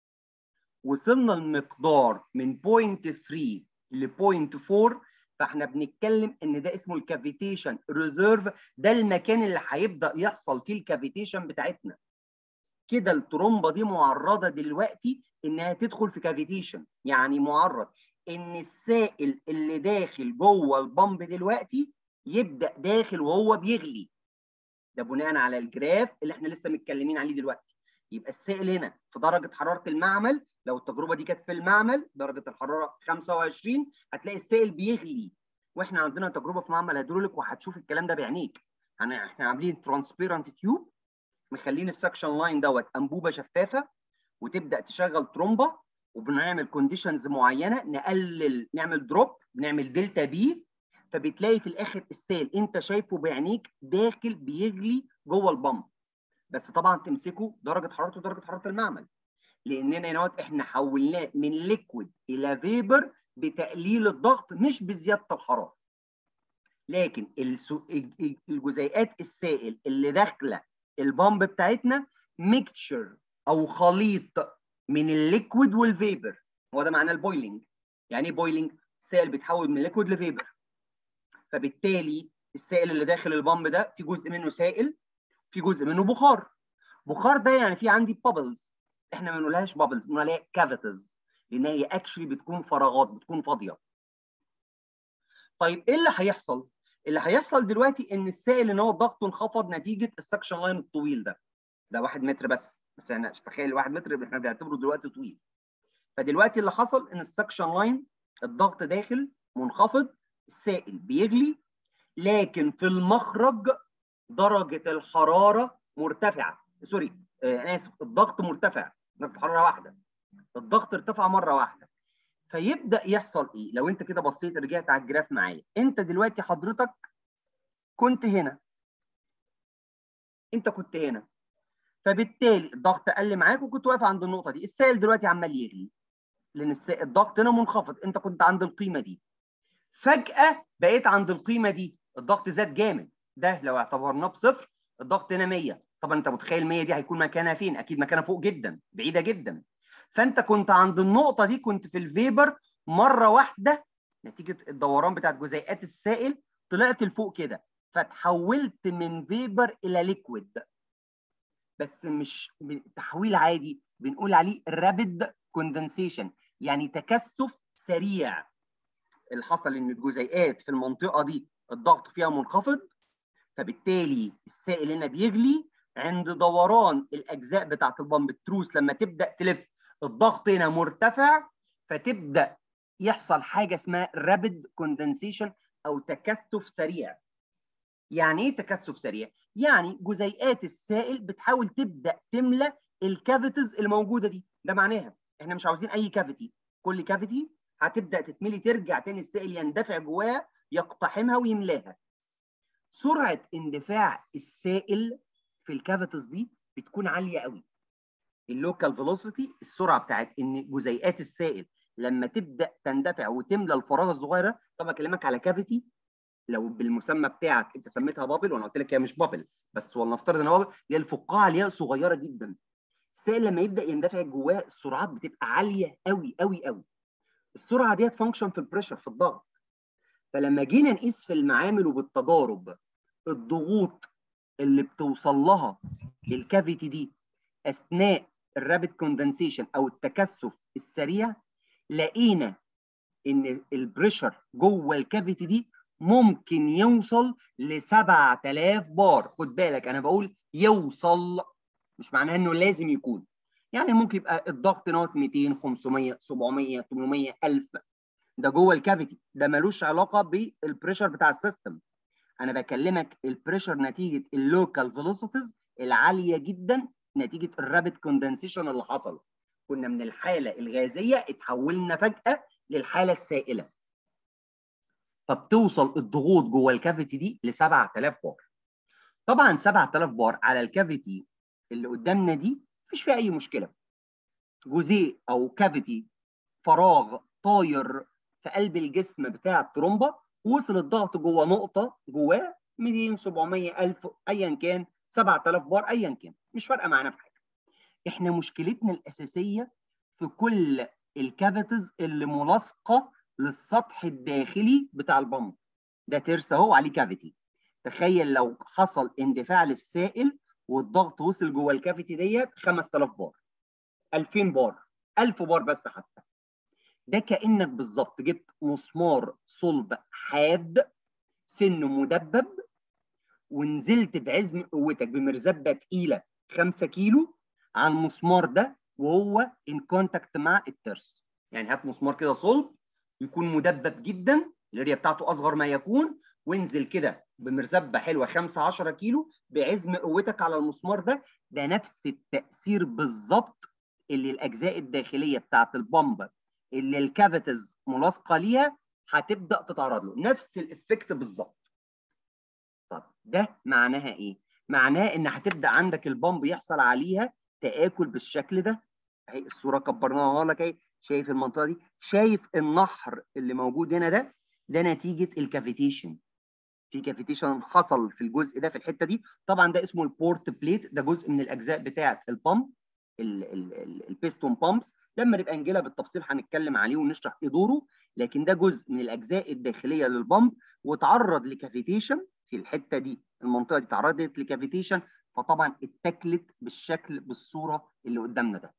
وصلنا المقدار من 0.3 ل 0.4 فاحنا بنتكلم ان ده اسمه الكافيتيشن ريزيرف ده المكان اللي هيبدا يحصل فيه الكافيتيشن بتاعتنا كده الترومبه دي معرضه دلوقتي انها تدخل في كافيتيشن يعني معرض ان السائل اللي داخل جوه البامب دلوقتي يبدا داخل وهو بيغلي ده بناء على الجراف اللي احنا لسه متكلمين عليه دلوقتي يبقى السائل هنا في درجه حراره المعمل لو التجربه دي كانت في المعمل درجه الحراره 25 هتلاقي السائل بيغلي واحنا عندنا تجربه في معمل هيدروليك وهتشوف الكلام ده بعينيك يعني احنا عاملين ترانسبيرنت تيوب مخلين السكشن لاين دوت انبوبه شفافه وتبدا تشغل ترومبه وبنعمل كونديشنز معينه نقلل نعمل دروب بنعمل دلتا بي فبتلاقي في الاخر السيل انت شايفه بعينيك داخل بيغلي جوه البامب بس طبعا تمسكه درجه حرارته درجه حراره المعمل لاننا هنا احنا حولناه من ليكويد الى فيبر بتقليل الضغط مش بزياده الحراره لكن الجزيئات السائل اللي داخله البامب بتاعتنا ميكتشر او خليط من الليكويد والفيبر هو ده معناه البويلنج يعني ايه بويلنج السائل بيتحول من ليكويد لفيبر فبالتالي السائل اللي داخل البامب ده في جزء منه سائل في جزء منه بخار بخار ده يعني في عندي بابلز احنا ما بنقولهاش بابلز بنقول عليها كافيتيز لان هي اكشلي بتكون فراغات بتكون فاضيه طيب ايه اللي هيحصل اللي هيحصل دلوقتي ان السائل ان هو ضغطه انخفض نتيجه السكشن لاين الطويل ده ده واحد متر بس بس احنا تخيل واحد متر احنا بنعتبره دلوقتي طويل فدلوقتي اللي حصل ان السكشن لاين الضغط داخل منخفض السائل بيغلي لكن في المخرج درجه الحراره مرتفعه سوري آه، انا اسف الضغط مرتفع درجه حراره واحده الضغط ارتفع مره واحده فيبدا يحصل ايه لو انت كده بصيت رجعت على الجراف معايا انت دلوقتي حضرتك كنت هنا انت كنت هنا فبالتالي الضغط قل معاك وكنت واقف عند النقطه دي السائل دلوقتي عمال يغلي لان الضغط هنا منخفض انت كنت عند القيمه دي فجاه بقيت عند القيمه دي الضغط زاد جامد ده لو اعتبرناه بصفر الضغط هنا 100 طبعا انت متخيل 100 دي هيكون مكانها فين اكيد مكانها فوق جدا بعيده جدا فانت كنت عند النقطه دي كنت في الفيبر مره واحده نتيجه الدوران بتاعت جزيئات السائل طلعت لفوق كده فتحولت من فيبر الى ليكويد بس مش تحويل عادي بنقول عليه رابيد كوندنسيشن يعني تكثف سريع اللي حصل ان الجزيئات في المنطقه دي الضغط فيها منخفض فبالتالي السائل هنا بيغلي عند دوران الاجزاء بتاعت البامب التروس لما تبدا تلف الضغط هنا مرتفع فتبدا يحصل حاجه اسمها رابيد كوندنسيشن او تكثف سريع يعني ايه تكثف سريع يعني جزيئات السائل بتحاول تبدا تملى الكافيتيز الموجوده دي ده معناها احنا مش عاوزين اي كافيتي كل كافيتي هتبدا تتملي ترجع تاني السائل يندفع جواها يقتحمها ويملاها سرعه اندفاع السائل في الكافيتيز دي بتكون عاليه قوي اللوكال فيلوسيتي السرعه بتاعت ان جزيئات السائل لما تبدا تندفع وتملى الفراغ الصغير طبعا بكلمك على كافيتي لو بالمسمى بتاعك انت سميتها بابل وانا قلت لك هي مش بابل بس ولنفترض ان بابل اللي هي الفقاعه اللي هي صغيره جدا السائل لما يبدا يندفع جواه السرعات بتبقى عاليه قوي قوي قوي السرعه ديت فانكشن في البريشر في الضغط فلما جينا نقيس في المعامل وبالتجارب الضغوط اللي بتوصل لها للكافيتي دي اثناء الرابid كوندنسيشن او التكثف السريع لقينا ان البريشر جوه الكافيتي دي ممكن يوصل ل 7000 بار خد بالك انا بقول يوصل مش معناها انه لازم يكون يعني ممكن يبقى الضغط نوت 200 500 700 800 1000 ده جوه الكافيتي ده ملوش علاقه بالبريشر بتاع السيستم انا بكلمك البريشر نتيجه اللوكال فيلوسيتيز العاليه جدا نتيجه الرابid كوندنسيشن اللي حصل كنا من الحاله الغازيه اتحولنا فجاه للحاله السائله فبتوصل الضغوط جوه الكافيتي دي ل 7000 بار طبعا 7000 بار على الكافيتي اللي قدامنا دي مفيش فيها اي مشكله جزيء او كافيتي فراغ طاير في قلب الجسم بتاع الترومبه وصل الضغط جوه نقطه جواه 200 700 1000 ايا كان 7000 بار ايا كان مش فارقه معانا في حاجه احنا مشكلتنا الاساسيه في كل الكافيتيز اللي ملاصقه للسطح الداخلي بتاع البمب ده ترس اهو عليه كافيتي تخيل لو حصل اندفاع للسائل والضغط وصل جوه الكافيتي ديت 5000 بار 2000 بار 1000 بار بس حتى ده كانك بالظبط جبت مسمار صلب حاد سنه مدبب ونزلت بعزم قوتك بمرزبه تقيله 5 كيلو على المسمار ده وهو ان كونتاكت مع الترس يعني هات مسمار كده صلب يكون مدبب جدا الاريا بتاعته اصغر ما يكون وانزل كده بمرزبه حلوه 5 10 كيلو بعزم قوتك على المسمار ده ده نفس التاثير بالظبط اللي الاجزاء الداخليه بتاعه البامب اللي الكافيتيز ملاصقه ليها هتبدا تتعرض له نفس الافكت بالظبط طب ده معناها ايه معناه ان هتبدا عندك البامب يحصل عليها تاكل بالشكل ده اهي الصوره كبرناها لك اهي شايف المنطقه دي شايف النحر اللي موجود هنا ده ده نتيجه الكافيتيشن في كافيتيشن حصل في الجزء ده في الحته دي طبعا ده اسمه البورت بليت ده جزء من الاجزاء بتاعه البامب البيستون بامبس لما نبقى نجيلها بالتفصيل هنتكلم عليه ونشرح ايه دوره لكن ده جزء من الاجزاء الداخليه للبامب وتعرض لكافيتيشن في الحته دي المنطقه دي تعرضت لكافيتيشن فطبعا اتكلت بالشكل بالصوره اللي قدامنا ده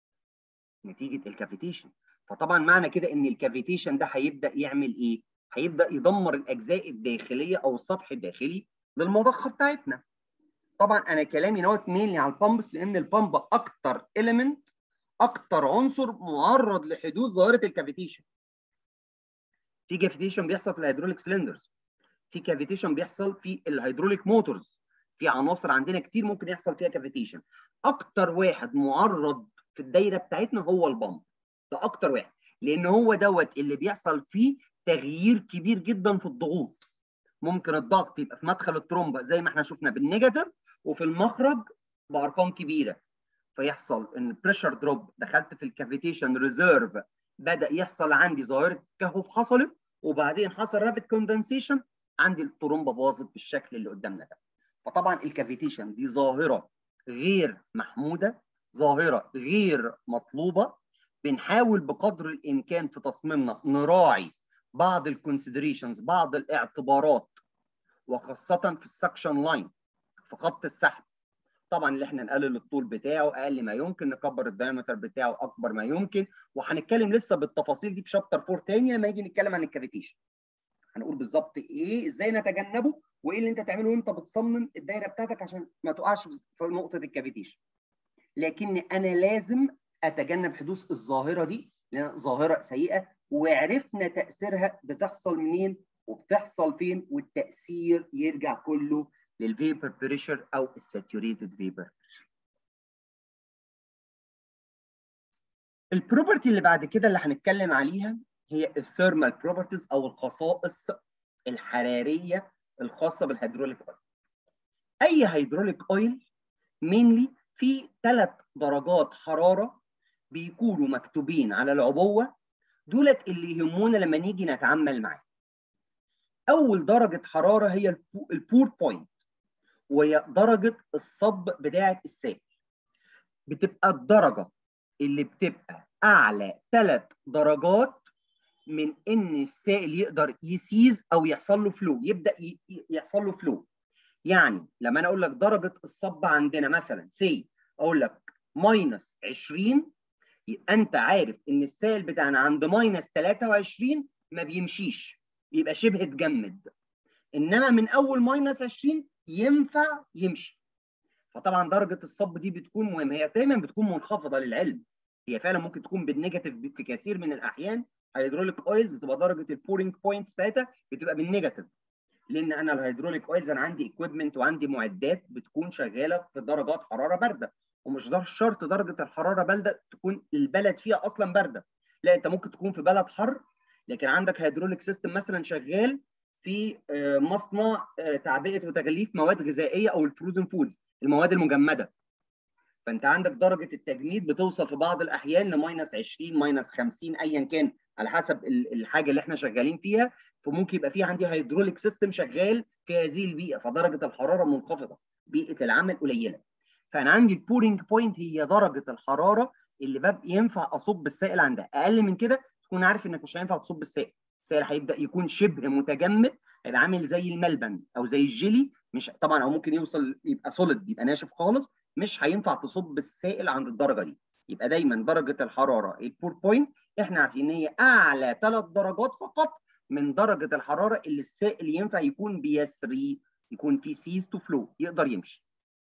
نتيجه الكافيتيشن فطبعا معنى كده ان الكافيتيشن ده هيبدا يعمل ايه هيبدا يدمر الاجزاء الداخليه او السطح الداخلي للمضخه بتاعتنا طبعا انا كلامي نوت مينلي على البامبس لان البامب اكتر اليمنت اكتر عنصر معرض لحدوث ظاهره الكافيتيشن في كافيتيشن بيحصل في الهيدروليك سلندرز في كافيتيشن بيحصل في الهيدروليك موتورز في عناصر عندنا كتير ممكن يحصل فيها كافيتيشن اكتر واحد معرض في الدايره بتاعتنا هو البامب ده اكتر واحد لان هو دوت اللي بيحصل فيه تغيير كبير جدا في الضغوط ممكن الضغط يبقى في مدخل الترومبه زي ما احنا شفنا بالنيجاتيف وفي المخرج بارقام كبيره فيحصل ان بريشر دروب دخلت في الكافيتيشن ريزيرف بدا يحصل عندي ظاهره تكهف حصلت وبعدين حصل رابid كوندنسيشن عندي الترومبه باظت بالشكل اللي قدامنا ده فطبعا الكافيتيشن دي ظاهره غير محموده ظاهره غير مطلوبه بنحاول بقدر الامكان في تصميمنا نراعي بعض الكونسيدريشنز بعض الاعتبارات وخاصه في السكشن لاين في خط السحب طبعا اللي احنا نقلل الطول بتاعه اقل ما يمكن نكبر الدايمتر بتاعه اكبر ما يمكن وهنتكلم لسه بالتفاصيل دي في شابتر 4 تاني لما يجي نتكلم عن الكافيتيشن هنقول بالظبط ايه ازاي نتجنبه وايه اللي انت تعمله وانت بتصمم الدايره بتاعتك عشان ما تقعش في نقطه الكافيتيشن لكن انا لازم اتجنب حدوث الظاهره دي لان ظاهره سيئه وعرفنا تاثيرها بتحصل منين وبتحصل فين والتاثير يرجع كله للفيبر بريشر او الساتوريتد فيبر البروبرتي اللي بعد كده اللي هنتكلم عليها هي الثيرمال بروبرتيز او الخصائص الحراريه الخاصه بالهيدروليك اويل اي هيدروليك اويل مينلي في ثلاث درجات حراره بيكونوا مكتوبين على العبوه دولت اللي يهمونا لما نيجي نتعامل معاه اول درجه حراره هي البور بوينت وهي درجه الصب بتاعه السائل بتبقى الدرجه اللي بتبقى اعلى ثلاث درجات من ان السائل يقدر يسيز او يحصل له فلو يبدا يحصل له فلو يعني لما انا اقول لك درجه الصب عندنا مثلا سي اقول لك ماينس 20 يبقى انت عارف ان السائل بتاعنا عند ماينس 23 ما بيمشيش يبقى شبه اتجمد انما من اول ماينس 20 ينفع يمشي فطبعا درجه الصب دي بتكون مهمه هي دايما بتكون منخفضه للعلم هي فعلا ممكن تكون بالنيجاتيف في كثير من الاحيان هيدروليك اويلز بتبقى درجه البورنج بوينتس بتاعتها بتبقى بالنيجاتيف لان انا الهيدروليك اويلز انا عندي اكويبمنت وعندي معدات بتكون شغاله في درجات حراره بارده ومش ده شرط درجه الحراره بارده تكون البلد فيها اصلا بارده لا انت ممكن تكون في بلد حر لكن عندك هيدروليك سيستم مثلا شغال في مصنع تعبئه وتغليف مواد غذائيه او الفروزن فودز المواد المجمده فانت عندك درجه التجميد بتوصل في بعض الاحيان لماينس 20 ماينس 50 ايا كان على حسب الحاجه اللي احنا شغالين فيها فممكن يبقى في عندي هيدروليك سيستم شغال في هذه البيئه فدرجه الحراره منخفضه بيئه العمل قليله فانا عندي البورنج بوينت هي درجه الحراره اللي ببقى ينفع اصب السائل عندها اقل من كده تكون عارف انك مش هينفع تصب السائل السائل هيبدا يكون شبه متجمد هيبقى عامل زي الملبن او زي الجيلي مش طبعا او ممكن يوصل يبقى سوليد يبقى ناشف خالص مش هينفع تصب السائل عند الدرجه دي يبقى دايما درجه الحراره البور بوينت احنا عارفين ان هي اعلى ثلاث درجات فقط من درجه الحراره اللي السائل ينفع يكون بيسري يكون في سيز تو فلو يقدر يمشي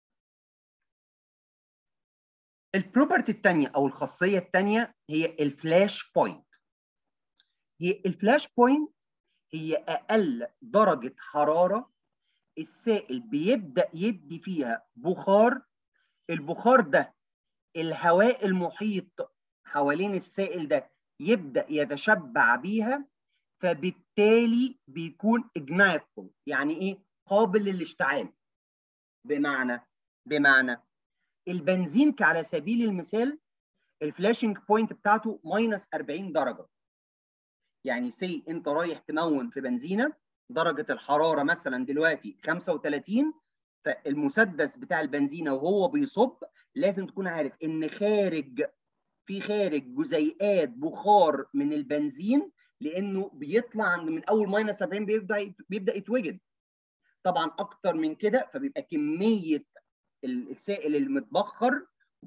البروبرتي الثانيه او الخاصيه الثانيه هي الفلاش بوينت هي الفلاش بوينت هي اقل درجه حراره السائل بيبدا يدي فيها بخار البخار ده الهواء المحيط حوالين السائل ده يبدا يتشبع بيها فبالتالي بيكون اجنايتبل يعني ايه قابل للاشتعال بمعنى بمعنى البنزين على سبيل المثال الفلاشنج بوينت بتاعته ماينس 40 درجه يعني سي انت رايح تمون في بنزينه درجه الحراره مثلا دلوقتي 35 فالمسدس بتاع البنزينه وهو بيصب لازم تكون عارف ان خارج في خارج جزيئات بخار من البنزين لانه بيطلع عند من اول ماينس 40 بيبدا بيبدا يتوجد طبعا اكتر من كده فبيبقى كميه السائل المتبخر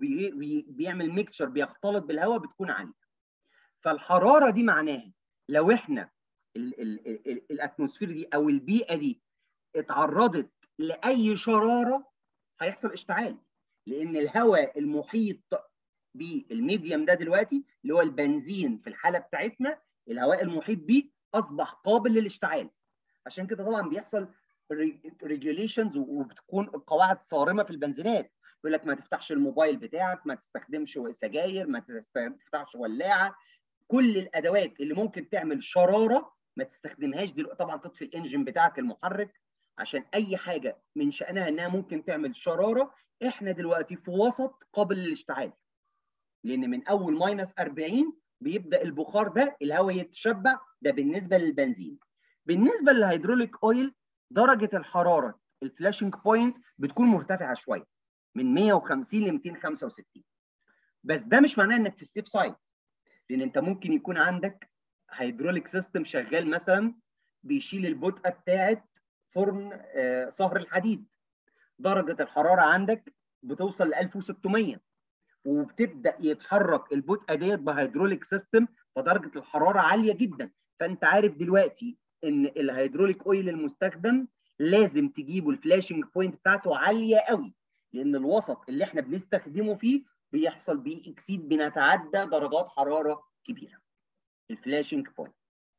بيعمل ميكشر بيختلط بالهواء بتكون عاليه فالحراره دي معناها لو احنا الاتموسفير دي او البيئه دي اتعرضت لاي شراره هيحصل اشتعال لان الهواء المحيط بالميديم ده دلوقتي اللي هو البنزين في الحاله بتاعتنا الهواء المحيط بيه اصبح قابل للاشتعال عشان كده طبعا بيحصل ريجوليشنز وبتكون القواعد صارمه في البنزينات يقول لك ما تفتحش الموبايل بتاعك ما تستخدمش سجاير ما تفتحش ولاعه كل الادوات اللي ممكن تعمل شراره ما تستخدمهاش دلوقتي طبعا تطفي الانجن بتاعك المحرك عشان اي حاجه من شانها انها ممكن تعمل شراره احنا دلوقتي في وسط قابل للاشتعال لان من اول ماينس 40 بيبدا البخار ده الهواء يتشبع ده بالنسبه للبنزين بالنسبه للهيدروليك اويل درجه الحراره الفلاشنج بوينت بتكون مرتفعه شويه من 150 ل 265 بس ده مش معناه انك في السيف سايد لان انت ممكن يكون عندك هيدروليك سيستم شغال مثلا بيشيل البطء بتاعه فرن آه صهر الحديد درجه الحراره عندك بتوصل ل 1600 وبتبدا يتحرك البطء ديت بهيدروليك سيستم فدرجه الحراره عاليه جدا فانت عارف دلوقتي ان الهيدروليك اويل المستخدم لازم تجيبه الفلاشنج بوينت بتاعته عاليه قوي لان الوسط اللي احنا بنستخدمه فيه بيحصل بيه اكسيد بنتعدى درجات حراره كبيره الفلاشنج بوينت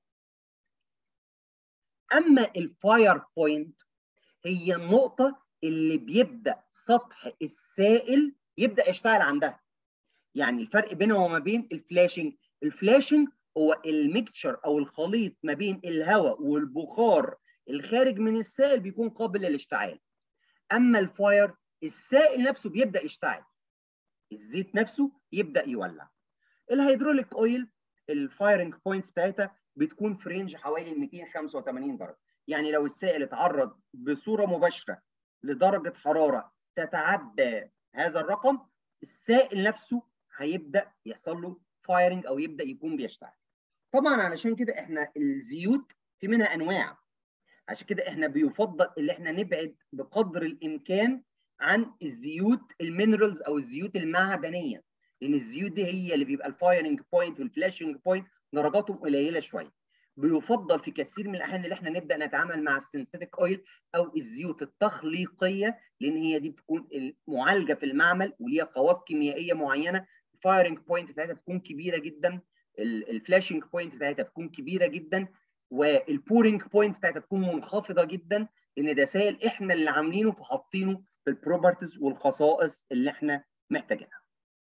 اما الفاير بوينت هي النقطه اللي بيبدا سطح السائل يبدا يشتغل عندها يعني الفرق بينه وما بين الفلاشنج الفلاشنج هو الميكتشر او الخليط ما بين الهواء والبخار الخارج من السائل بيكون قابل للاشتعال اما الفاير السائل نفسه بيبدا يشتعل الزيت نفسه يبدا يولع الهيدروليك اويل الفايرنج بوينتس بتاعتها بتكون في رينج حوالي 285 درجه يعني لو السائل اتعرض بصوره مباشره لدرجه حراره تتعدى هذا الرقم السائل نفسه هيبدا يحصل له فايرنج او يبدا يكون بيشتعل طبعا علشان كده احنا الزيوت في منها انواع عشان كده احنا بيفضل اللي احنا نبعد بقدر الامكان عن الزيوت المينرالز او الزيوت المعدنيه لان الزيوت دي هي اللي بيبقى الفايرنج بوينت والفلاشنج بوينت درجاتهم قليله شويه بيفضل في كثير من الاحيان اللي احنا نبدا نتعامل مع السنسيتيك اويل او الزيوت التخليقيه لان هي دي بتكون المعالجه في المعمل وليها خواص كيميائيه معينه الفايرنج بوينت بتاعتها بتكون كبيره جدا الفلاشنج بوينت بتاعتها بتكون كبيره جدا والبورنج بوينت بتاعتها تكون منخفضه جدا لان ده سائل احنا اللي عاملينه فحاطينه في البروبرتيز والخصائص اللي احنا محتاجينها.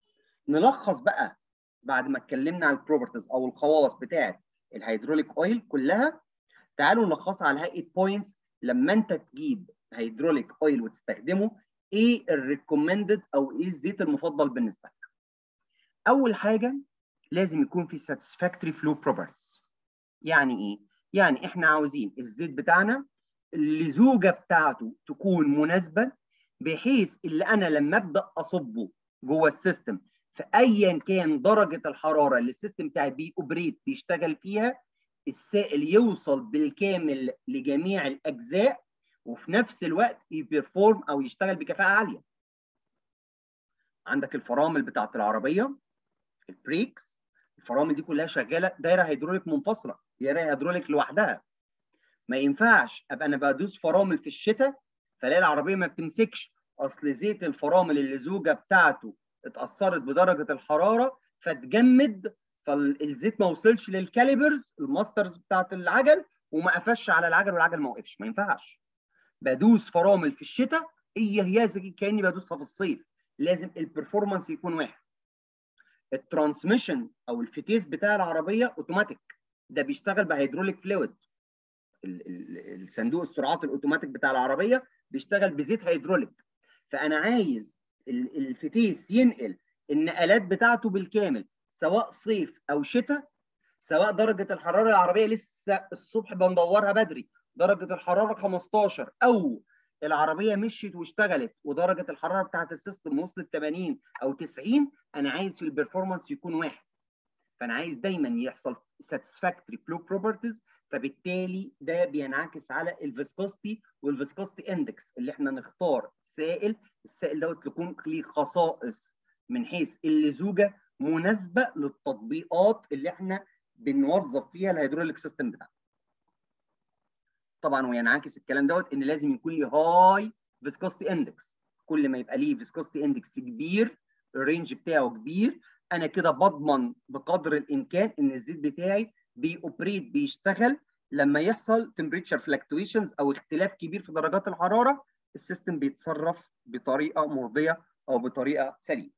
نلخص بقى بعد ما اتكلمنا عن البروبرتيز او الخواص بتاعه الهيدروليك اويل كلها تعالوا نلخصها على هيئه بوينتس لما انت تجيب هيدروليك اويل وتستخدمه ايه الريكومندد او ايه الزيت المفضل بالنسبه لك. اول حاجه لازم يكون في satisfactory flow properties. يعني ايه؟ يعني احنا عاوزين الزيت بتاعنا اللزوجه بتاعته تكون مناسبه بحيث اللي انا لما ابدا اصبه جوه السيستم فايا كان درجه الحراره اللي السيستم بتاعي بيوبريت بيشتغل فيها السائل يوصل بالكامل لجميع الاجزاء وفي نفس الوقت يبرفورم او يشتغل بكفاءه عاليه. عندك الفرامل بتاعت العربيه البريكس الفرامل دي كلها شغاله دايره هيدروليك منفصله دايره هيدروليك لوحدها ما ينفعش ابقى انا بدوس فرامل في الشتاء فلاقي العربيه ما بتمسكش اصل زيت الفرامل اللزوجه بتاعته اتاثرت بدرجه الحراره فتجمد فالزيت ما وصلش للكاليبرز الماسترز بتاعت العجل وما قفش على العجل والعجل ما وقفش ما ينفعش بدوس فرامل في الشتاء هي هي زي كاني بدوسها في الصيف لازم البرفورمانس يكون واحد الترانسميشن او الفتيس بتاع العربيه اوتوماتيك ده بيشتغل بهيدروليك فلويد الصندوق السرعات الاوتوماتيك بتاع العربيه بيشتغل بزيت هيدروليك فانا عايز الفتيس ينقل النقلات بتاعته بالكامل سواء صيف او شتاء سواء درجه الحراره العربيه لسه الصبح بندورها بدري درجه الحراره 15 او العربيه مشيت واشتغلت ودرجه الحراره بتاعت السيستم وصلت 80 او 90 انا عايز في البرفورمانس يكون واحد فانا عايز دايما يحصل satisfactory flow properties فبالتالي ده بينعكس على الفيسكوستي والفيسكوستي اندكس اللي احنا نختار سائل السائل دوت يكون ليه خصائص من حيث اللزوجه مناسبه للتطبيقات اللي احنا بنوظف فيها الهيدروليك سيستم بتاعنا. طبعا وينعكس الكلام دوت ان لازم يكون ليه هاي فيسكوستي اندكس كل ما يبقى ليه فيسكوستي اندكس كبير الرينج بتاعه كبير انا كده بضمن بقدر الامكان ان الزيت بتاعي بيوبريت بيشتغل لما يحصل تمبريتشر فلكتويشنز او اختلاف كبير في درجات الحراره السيستم بيتصرف بطريقه مرضيه او بطريقه سليمه.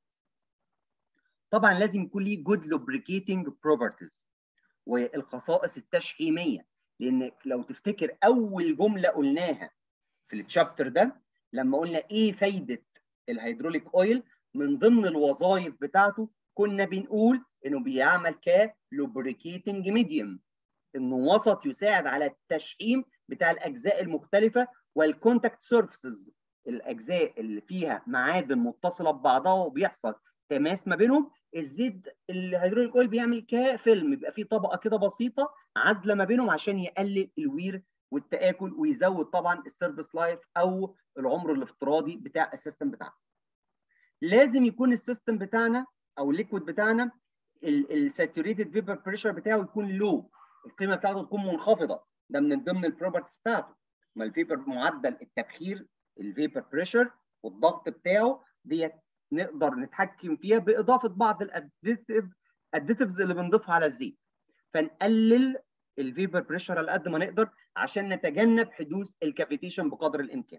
طبعا لازم يكون ليه جود lubricating بروبرتيز والخصائص التشحيميه لان لو تفتكر اول جمله قلناها في التشابتر ده لما قلنا ايه فايده الهيدروليك اويل من ضمن الوظائف بتاعته كنا بنقول انه بيعمل كلوبريكيتنج ميديوم انه وسط يساعد على التشحيم بتاع الاجزاء المختلفه والكونتاكت سيرفيسز الاجزاء اللي فيها معادن متصله ببعضها وبيحصل تماس ما بينهم الزيت الهيدروليك اويل بيعمل كفيلم يبقى فيه طبقه كده بسيطه عازله ما بينهم عشان يقلل الوير والتاكل ويزود طبعا السيرفيس لايف او العمر الافتراضي بتاع السيستم بتاعنا. لازم يكون السيستم بتاعنا او الليكويد بتاعنا الساتوريتد فيبر بريشر بتاعه يكون لو القيمه بتاعته تكون منخفضه ده من ضمن البروبرتيز بتاعته ما الفيبر معدل التبخير الفيبر بريشر والضغط بتاعه ديت نقدر نتحكم فيها باضافه بعض الاديتيف اديتيفز اللي بنضيفها على الزيت فنقلل الفيبر بريشر على قد ما نقدر عشان نتجنب حدوث الكافيتيشن بقدر الامكان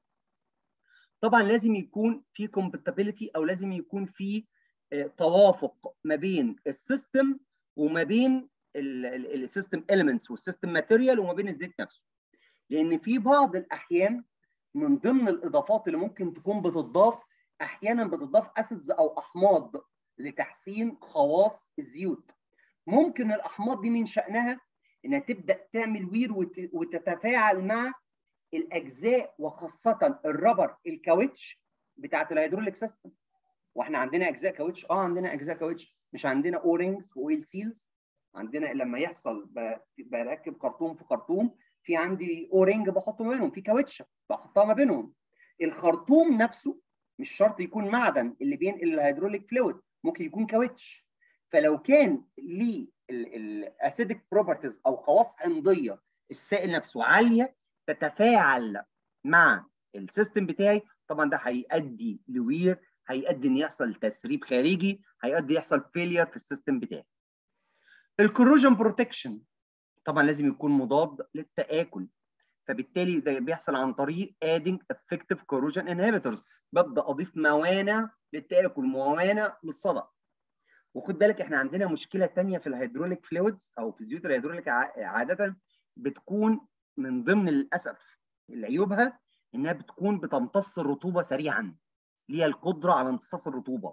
طبعا لازم يكون في كومباتيبيليتي او لازم يكون في توافق ما بين السيستم وما بين السيستم اليمنتس والسيستم ماتيريال وما بين الزيت نفسه لان في بعض الاحيان من ضمن الاضافات اللي ممكن تكون بتضاف احيانا بتضاف اسيدز او احماض لتحسين خواص الزيوت ممكن الاحماض دي من شانها انها تبدا تعمل وير وتتفاعل مع الاجزاء وخاصه الربر الكاوتش بتاعت الهيدروليك سيستم واحنا عندنا اجزاء كاوتش اه عندنا اجزاء كاوتش مش عندنا اورنجز واويل سيلز عندنا لما يحصل بركب خرطوم في خرطوم في عندي اورنج بحطه ما بينهم في كاوتشه بحطها ما بينهم الخرطوم نفسه مش شرط يكون معدن اللي بينقل الهيدروليك فلويد ممكن يكون كاوتش فلو كان ليه الاسيدك بروبرتيز او خواص حمضيه السائل نفسه عاليه تتفاعل مع السيستم بتاعي طبعا ده هيؤدي لوير هيؤدي ان يحصل تسريب خارجي هيؤدي يحصل فيلير في السيستم بتاعي الكروجن بروتكشن طبعا لازم يكون مضاد للتآكل فبالتالي ده بيحصل عن طريق adding effective corrosion inhibitors ببدا اضيف موانع للتآكل موانع للصدى وخد بالك احنا عندنا مشكله ثانيه في الهيدروليك فلويدز او في زيوت الهيدروليك عاده بتكون من ضمن للاسف عيوبها انها بتكون بتمتص الرطوبه سريعا ليها القدره على امتصاص الرطوبه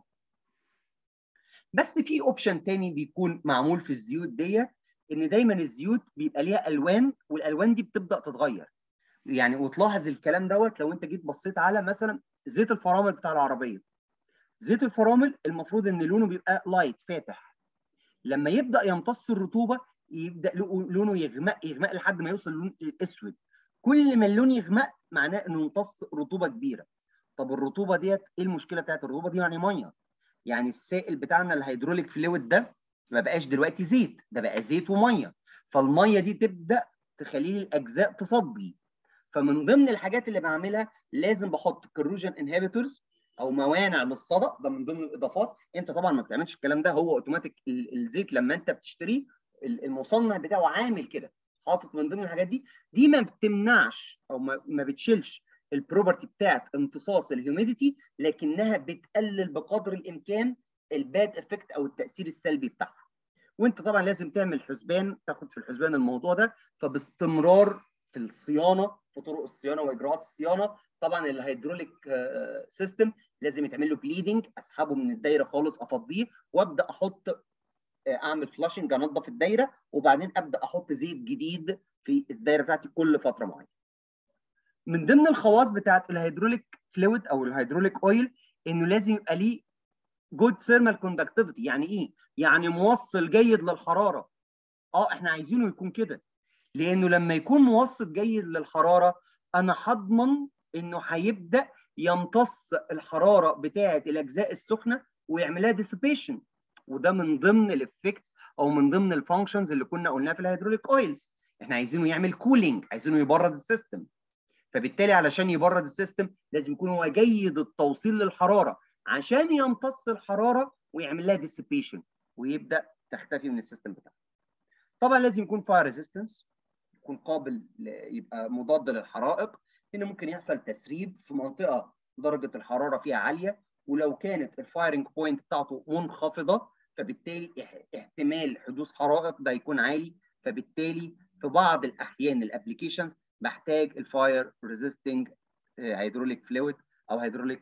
بس في اوبشن تاني بيكون معمول في الزيوت ديت ان دايما الزيوت بيبقى ليها الوان والالوان دي بتبدا تتغير يعني وتلاحظ الكلام دوت لو انت جيت بصيت على مثلا زيت الفرامل بتاع العربيه زيت الفرامل المفروض ان لونه بيبقى لايت فاتح لما يبدا يمتص الرطوبه يبدا لونه يغمق يغمق لحد ما يوصل للون الاسود كل ما اللون يغمق معناه انه يمتص رطوبه كبيره طب الرطوبه ديت ايه المشكله بتاعت الرطوبه دي يعني ميه يعني السائل بتاعنا الهيدروليك فلويد ده ما بقاش دلوقتي زيت ده بقى زيت وميه فالميه دي تبدا تخلي الاجزاء تصدي فمن ضمن الحاجات اللي بعملها لازم بحط كروجن انهبيتورز او موانع للصدى ده من ضمن الاضافات انت طبعا ما بتعملش الكلام ده هو اوتوماتيك الزيت لما انت بتشتريه المصنع بتاعه عامل كده حاطط من ضمن الحاجات دي دي ما بتمنعش او ما, ما بتشيلش البروبرتي بتاعت امتصاص الهيوميديتي لكنها بتقلل بقدر الامكان الباد افكت او التاثير السلبي بتاعها وانت طبعا لازم تعمل حسبان تاخد في الحسبان الموضوع ده فباستمرار في الصيانه في طرق الصيانه واجراءات الصيانه طبعا الهيدروليك سيستم لازم يتعمل له بليدنج اسحبه من الدايره خالص افضيه وابدا احط اعمل فلاشنج انضف الدايره وبعدين ابدا احط زيت جديد في الدايره بتاعتي كل فتره معينه. من ضمن الخواص بتاعت الهيدروليك فلويد او الهيدروليك اويل انه لازم يبقى ليه جود ثيرمال كوندكتيفيتي يعني ايه؟ يعني موصل جيد للحراره. اه احنا عايزينه يكون كده لانه لما يكون موصل جيد للحراره انا هضمن انه هيبدا يمتص الحراره بتاعه الاجزاء السخنه ويعملها ديسيبيشن وده من ضمن الافكتس او من ضمن الفانكشنز اللي كنا قلناها في الهيدروليك اويلز احنا عايزينه يعمل كولينج عايزينه يبرد السيستم فبالتالي علشان يبرد السيستم لازم يكون هو جيد التوصيل للحراره عشان يمتص الحراره ويعمل لها ديسيبيشن ويبدا تختفي من السيستم بتاعه طبعا لازم يكون فاير ريزيستنس يكون قابل يبقى مضاد للحرائق هنا ممكن يحصل تسريب في منطقه درجه الحراره فيها عاليه ولو كانت الفايرنج بوينت بتاعته منخفضه فبالتالي احتمال حدوث حرائق ده يكون عالي فبالتالي في بعض الاحيان الابلكيشنز بحتاج الفاير ريزيستنج هيدروليك فلويد او هيدروليك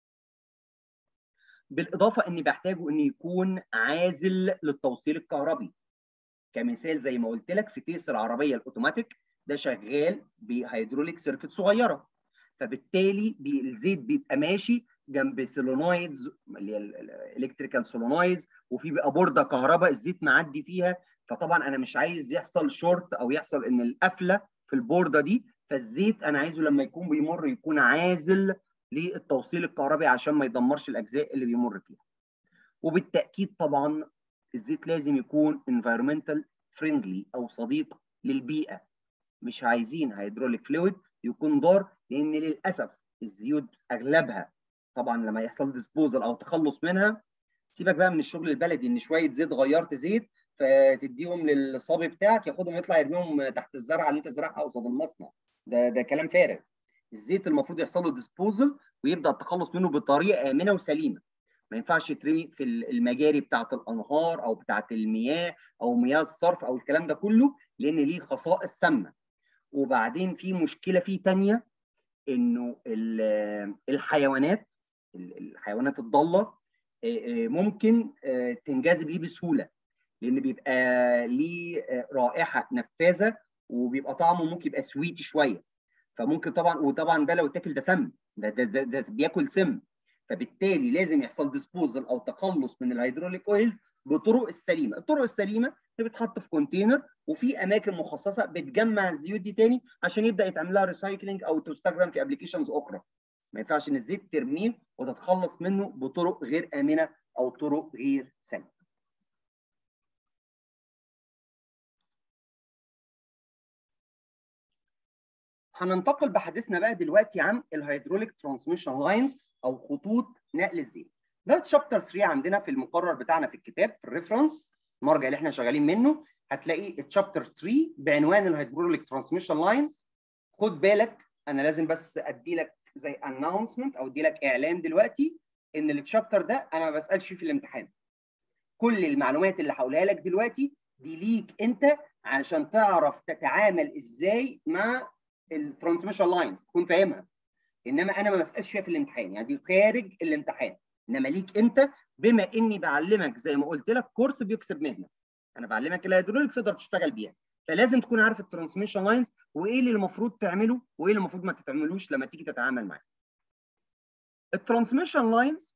بالاضافه اني بحتاجه ان يكون عازل للتوصيل الكهربي كمثال زي ما قلت لك في تيس العربيه الاوتوماتيك ده شغال بهيدروليك سيركت صغيره فبالتالي الزيت بيبقى ماشي جنب سولونويدز اللي هي الالكتريكال سولونويدز وفي بقى بورده كهرباء الزيت معدي فيها فطبعا انا مش عايز يحصل شورت او يحصل ان القفله في البورده دي فالزيت انا عايزه لما يكون بيمر يكون عازل للتوصيل الكهربي عشان ما يدمرش الاجزاء اللي بيمر فيها. وبالتاكيد طبعا الزيت لازم يكون environmental friendly او صديق للبيئه. مش عايزين هيدروليك فلويد يكون ضار لان للاسف الزيوت اغلبها طبعا لما يحصل ديسبوزل او تخلص منها سيبك بقى من الشغل البلدي ان شويه زيت غيرت زيت فتديهم للصبي بتاعك ياخدهم يطلع يرميهم تحت الزرعه اللي انت زرعها قصاد المصنع ده ده كلام فارغ الزيت المفروض يحصل له ديسبوزل ويبدا التخلص منه بطريقه امنه وسليمه ما ينفعش يترمي في المجاري بتاعه الانهار او بتاعه المياه او مياه الصرف او الكلام ده كله لان ليه خصائص سامه وبعدين في مشكله فيه ثانيه انه الحيوانات الحيوانات الضاله ممكن تنجذب ليه بسهوله لان بيبقى ليه رائحه نفاذه وبيبقى طعمه ممكن يبقى سويتي شويه فممكن طبعا وطبعا ده لو اتاكل ده سم ده ده, ده, ده بياكل سم فبالتالي لازم يحصل ديسبوزل او تخلص من الهيدروليك اويلز بطرق السليمه، الطرق السليمه بتتحط في كونتينر وفي اماكن مخصصه بتجمع الزيوت دي تاني عشان يبدا يتعمل لها ريسايكلينج او تستخدم في ابلكيشنز اخرى. ما ينفعش ان الزيت ترميه وتتخلص منه بطرق غير امنه او طرق غير سليمه. هننتقل بحديثنا بقى دلوقتي عن الهيدروليك ترانسميشن لاينز او خطوط نقل الزيت. ده تشابتر 3 عندنا في المقرر بتاعنا في الكتاب في الريفرنس المرجع اللي احنا شغالين منه هتلاقي التشابتر 3 بعنوان الهيدروليك ترانسميشن لاينز خد بالك انا لازم بس ادي لك زي اناونسمنت او ادي لك اعلان دلوقتي ان التشابتر ده انا ما بسالش فيه في الامتحان. كل المعلومات اللي هقولها لك دلوقتي دي ليك انت علشان تعرف تتعامل ازاي مع الترانسميشن لاينز تكون فاهمها. انما انا ما بسالش فيها في الامتحان يعني دي خارج الامتحان. انما ليك انت بما اني بعلمك زي ما قلت لك كورس بيكسب مهنه انا بعلمك الهيدروليك تقدر تشتغل بيها فلازم تكون عارف الترانسميشن لاينز وايه اللي المفروض تعمله وايه اللي المفروض ما تتعملوش لما تيجي تتعامل معاه الترانسميشن لاينز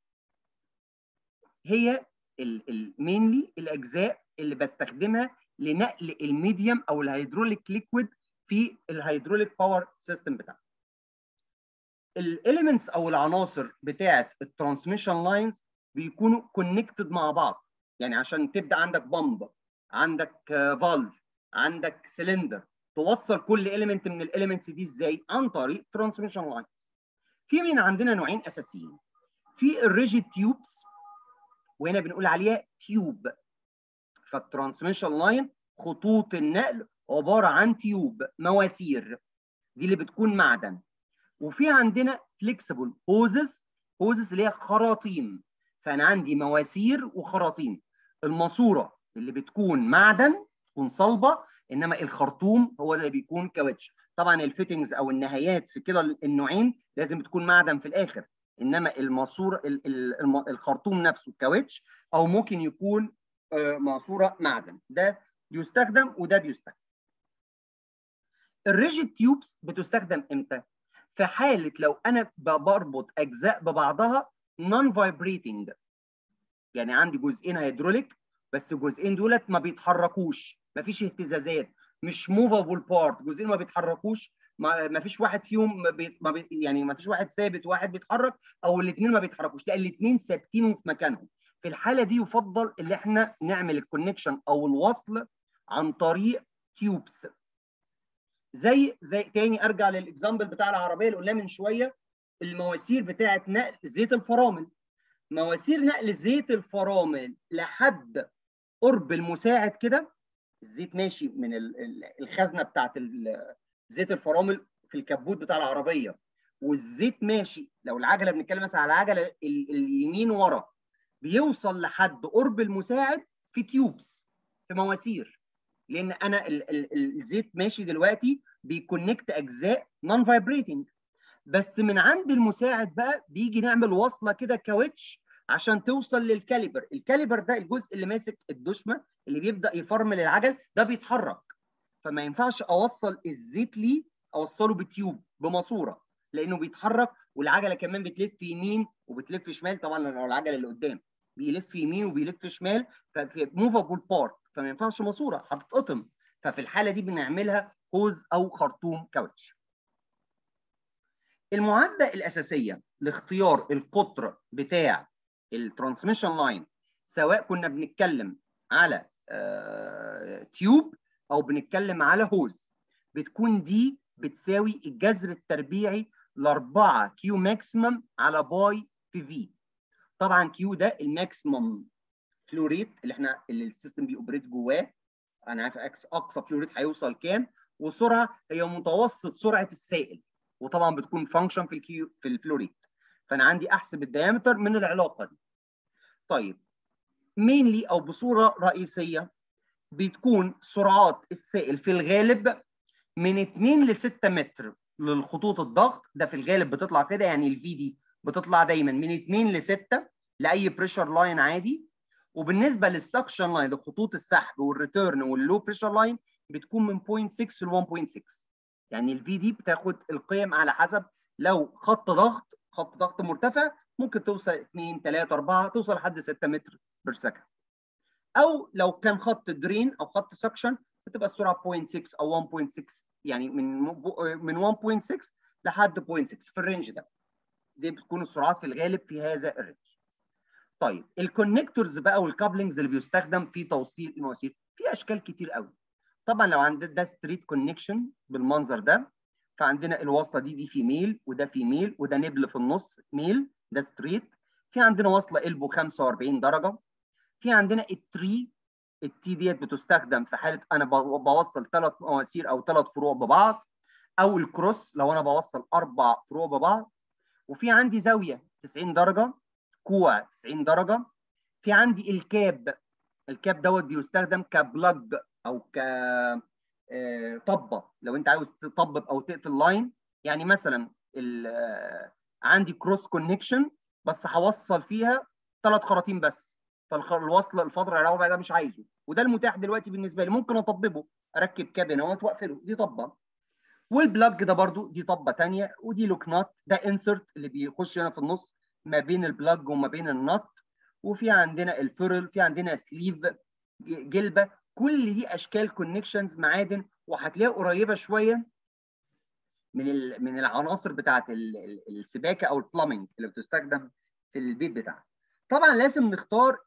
هي المينلي الاجزاء اللي بستخدمها لنقل الميديم او الهيدروليك ليكويد في الهيدروليك باور سيستم بتاعنا الاليمنتس او العناصر بتاعه الترانسميشن لاينز بيكونوا كونكتد مع بعض يعني عشان تبدا عندك بامب عندك فالف عندك سلندر توصل كل اليمنت من الاليمنتس دي ازاي عن طريق ترانسميشن لاينز في من عندنا نوعين اساسيين في الريجيد تيوبس وهنا بنقول عليها تيوب فالترانسميشن لاين خطوط النقل عباره عن تيوب مواسير دي اللي بتكون معدن وفي عندنا فليكسبل هوزز هوزز اللي هي خراطيم فانا عندي مواسير وخراطيم الماسوره اللي بتكون معدن تكون صلبه انما الخرطوم هو اللي بيكون كاوتش طبعا الفيتنجز او النهايات في كلا النوعين لازم تكون معدن في الاخر انما الماسوره الخرطوم نفسه كاوتش او ممكن يكون ماسوره معدن ده يستخدم وده بيستخدم الريجيد تيوبس بتستخدم امتى في حاله لو انا بربط اجزاء ببعضها نون فايبريتنج يعني عندي جزئين هيدروليك بس الجزئين دولت ما بيتحركوش ما فيش اهتزازات مش موفابل بارت جزئين ما بيتحركوش ما فيش واحد فيهم ما بي ما بي يعني ما فيش واحد ثابت وواحد بيتحرك او الاثنين ما بيتحركوش لا الاثنين ثابتين في مكانهم في الحاله دي يفضل ان احنا نعمل الكونكشن او الوصل عن طريق تيوبس زي زي تاني ارجع للاكزامبل بتاع العربيه اللي قلناه من شويه المواسير بتاعه نقل زيت الفرامل مواسير نقل زيت الفرامل لحد قرب المساعد كده الزيت ماشي من الخزنه بتاعه زيت الفرامل في الكبوت بتاع العربيه والزيت ماشي لو العجله بنتكلم مثلا على العجله اليمين ورا بيوصل لحد قرب المساعد في تيوبس في مواسير لان انا ال ال الزيت ماشي دلوقتي بيكونكت اجزاء نون فايبريتنج بس من عند المساعد بقى بيجي نعمل وصله كده كاوتش عشان توصل للكاليبر الكاليبر ده الجزء اللي ماسك الدشمه اللي بيبدا يفرمل العجل ده بيتحرك فما ينفعش اوصل الزيت ليه اوصله بتيوب بماسوره لانه بيتحرك والعجله كمان بتلف يمين وبتلف شمال طبعا لو العجله اللي قدام بيلف يمين وبيلف شمال ففي موفابل بارت فما ينفعش ماسوره هتتقطم ففي الحاله دي بنعملها هوز او خرطوم كاوتش المعادله الاساسيه لاختيار القطر بتاع الترانسميشن لاين سواء كنا بنتكلم على آه تيوب او بنتكلم على هوز بتكون دي بتساوي الجذر التربيعي ل 4 كيو ماكسيمم على باي في في طبعا كيو ده الماكسيمم فلو ريت اللي احنا اللي السيستم بيوبريت جواه انا عارف اقصى فلو ريت هيوصل كام والسرعه هي متوسط سرعه السائل وطبعا بتكون فانكشن في الكيو في الفلو ريت فانا عندي احسب الديامتر من العلاقه دي طيب مينلي او بصوره رئيسيه بتكون سرعات السائل في الغالب من 2 ل 6 متر للخطوط الضغط ده في الغالب بتطلع كده يعني الفي دي بتطلع دايما من 2 ل 6 لاي بريشر لاين عادي وبالنسبه للسكشن لاين لخطوط السحب والريتيرن واللو بريشر لاين بتكون من 0.6 ل 1.6 يعني الفي دي بتاخد القيم على حسب لو خط ضغط خط ضغط مرتفع ممكن توصل 2 3 4 توصل لحد 6 متر بير سكند او لو كان خط درين او خط سكشن بتبقى السرعه 0.6 او 1.6 يعني من من 1.6 لحد 0.6 في الرينج ده دي بتكون السرعات في الغالب في هذا الرينج طيب الكونكتورز بقى والكابلنجز اللي بيستخدم في توصيل المواسير في اشكال كتير قوي طبعا لو عندنا ده ستريت كونكشن بالمنظر ده فعندنا الوصله دي دي فيميل وده فيميل وده نبل في النص ميل ده ستريت في عندنا وصله قلبه 45 درجه في عندنا التري التي ديت بتستخدم في حاله انا بوصل ثلاث مواسير او ثلاث فروع ببعض او الكروس لو انا بوصل اربع فروع ببعض وفي عندي زاويه 90 درجه كوع 90 درجه في عندي الكاب الكاب دوت بيستخدم كبلج او ك طبه لو انت عاوز تطبب او تقفل لاين يعني مثلا عندي كروس كونكشن بس هوصل فيها ثلاث خراطيم بس فالوصل الفضل الرابع ده مش عايزه وده المتاح دلوقتي بالنسبه لي ممكن اطببه اركب كاب هنا واقفله دي طبه والبلاج ده برضو دي طبه ثانيه ودي لوك نوت ده انسرت اللي بيخش هنا في النص ما بين البلاج وما بين النط وفي عندنا الفرل في عندنا سليف جلبه كل دي اشكال كونكشنز معادن وهتلاقيها قريبه شويه من من العناصر بتاعه السباكه او البلامينج اللي بتستخدم في البيت بتاعنا طبعا لازم نختار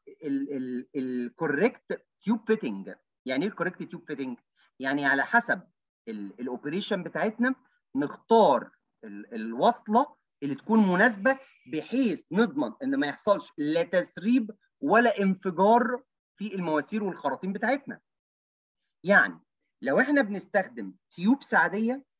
الكوريكت تيوب فيتنج يعني ايه الكوريكت تيوب فيتنج يعني على حسب الاوبريشن بتاعتنا نختار الوصله اللي تكون مناسبه بحيث نضمن ان ما يحصلش لا تسريب ولا انفجار في المواسير والخراطيم بتاعتنا يعني لو احنا بنستخدم تيوبس عاديه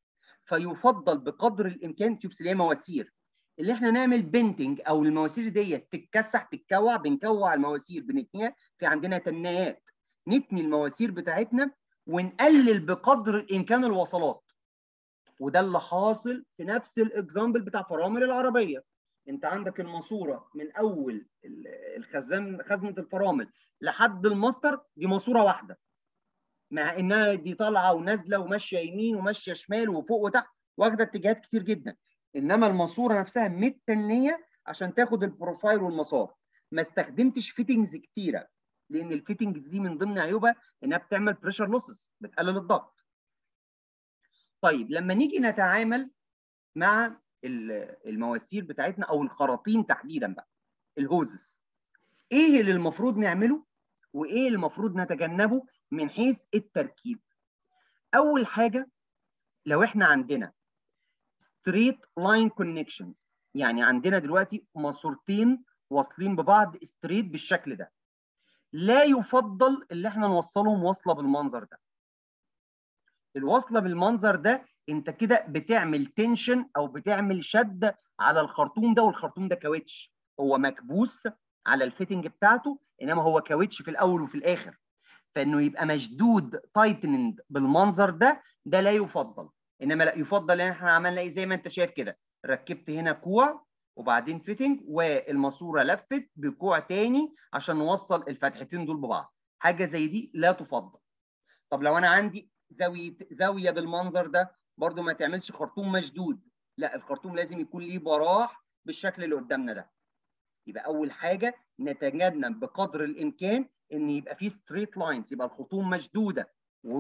فيفضل بقدر الامكان تيوبس اللي هي مواسير اللي احنا نعمل بنتنج او المواسير ديت تتكسح تتكوع بنكوع المواسير بنتنيها في عندنا تنايات نتني المواسير بتاعتنا ونقلل بقدر الامكان الوصلات وده اللي حاصل في نفس الاكزامبل بتاع فرامل العربيه انت عندك الماسوره من اول الخزان خزنه الفرامل لحد الماستر دي ماسوره واحده مع انها دي طالعه ونازله وماشيه يمين وماشيه شمال وفوق وتحت واخده اتجاهات كتير جدا انما الماسوره نفسها متنيه عشان تاخد البروفايل والمسار ما استخدمتش فيتنجز كتيره لان الفيتنجز دي من ضمن عيوبها انها بتعمل بريشر لوسز بتقلل الضغط طيب لما نيجي نتعامل مع المواسير بتاعتنا او الخراطيم تحديدا بقى الهوزز ايه اللي المفروض نعمله وايه اللي المفروض نتجنبه من حيث التركيب اول حاجه لو احنا عندنا straight line connections يعني عندنا دلوقتي ماسورتين واصلين ببعض ستريت بالشكل ده لا يفضل اللي احنا نوصلهم وصله بالمنظر ده الوصله بالمنظر ده انت كده بتعمل تنشن او بتعمل شد على الخرطوم ده والخرطوم ده كاوتش هو مكبوس على الفيتنج بتاعته انما هو كاوتش في الاول وفي الاخر فانه يبقى مشدود تايتنند بالمنظر ده ده لا يفضل انما لا يفضل ان احنا عملنا ايه زي ما انت شايف كده ركبت هنا كوع وبعدين فيتنج والماسوره لفت بكوع تاني عشان نوصل الفتحتين دول ببعض حاجه زي دي لا تفضل طب لو انا عندي زاويه زاويه بالمنظر ده برده ما تعملش خرطوم مشدود لا الخرطوم لازم يكون ليه براح بالشكل اللي قدامنا ده يبقى اول حاجه نتجنب بقدر الامكان ان يبقى فيه ستريت لاينز يبقى الخطوم مشدوده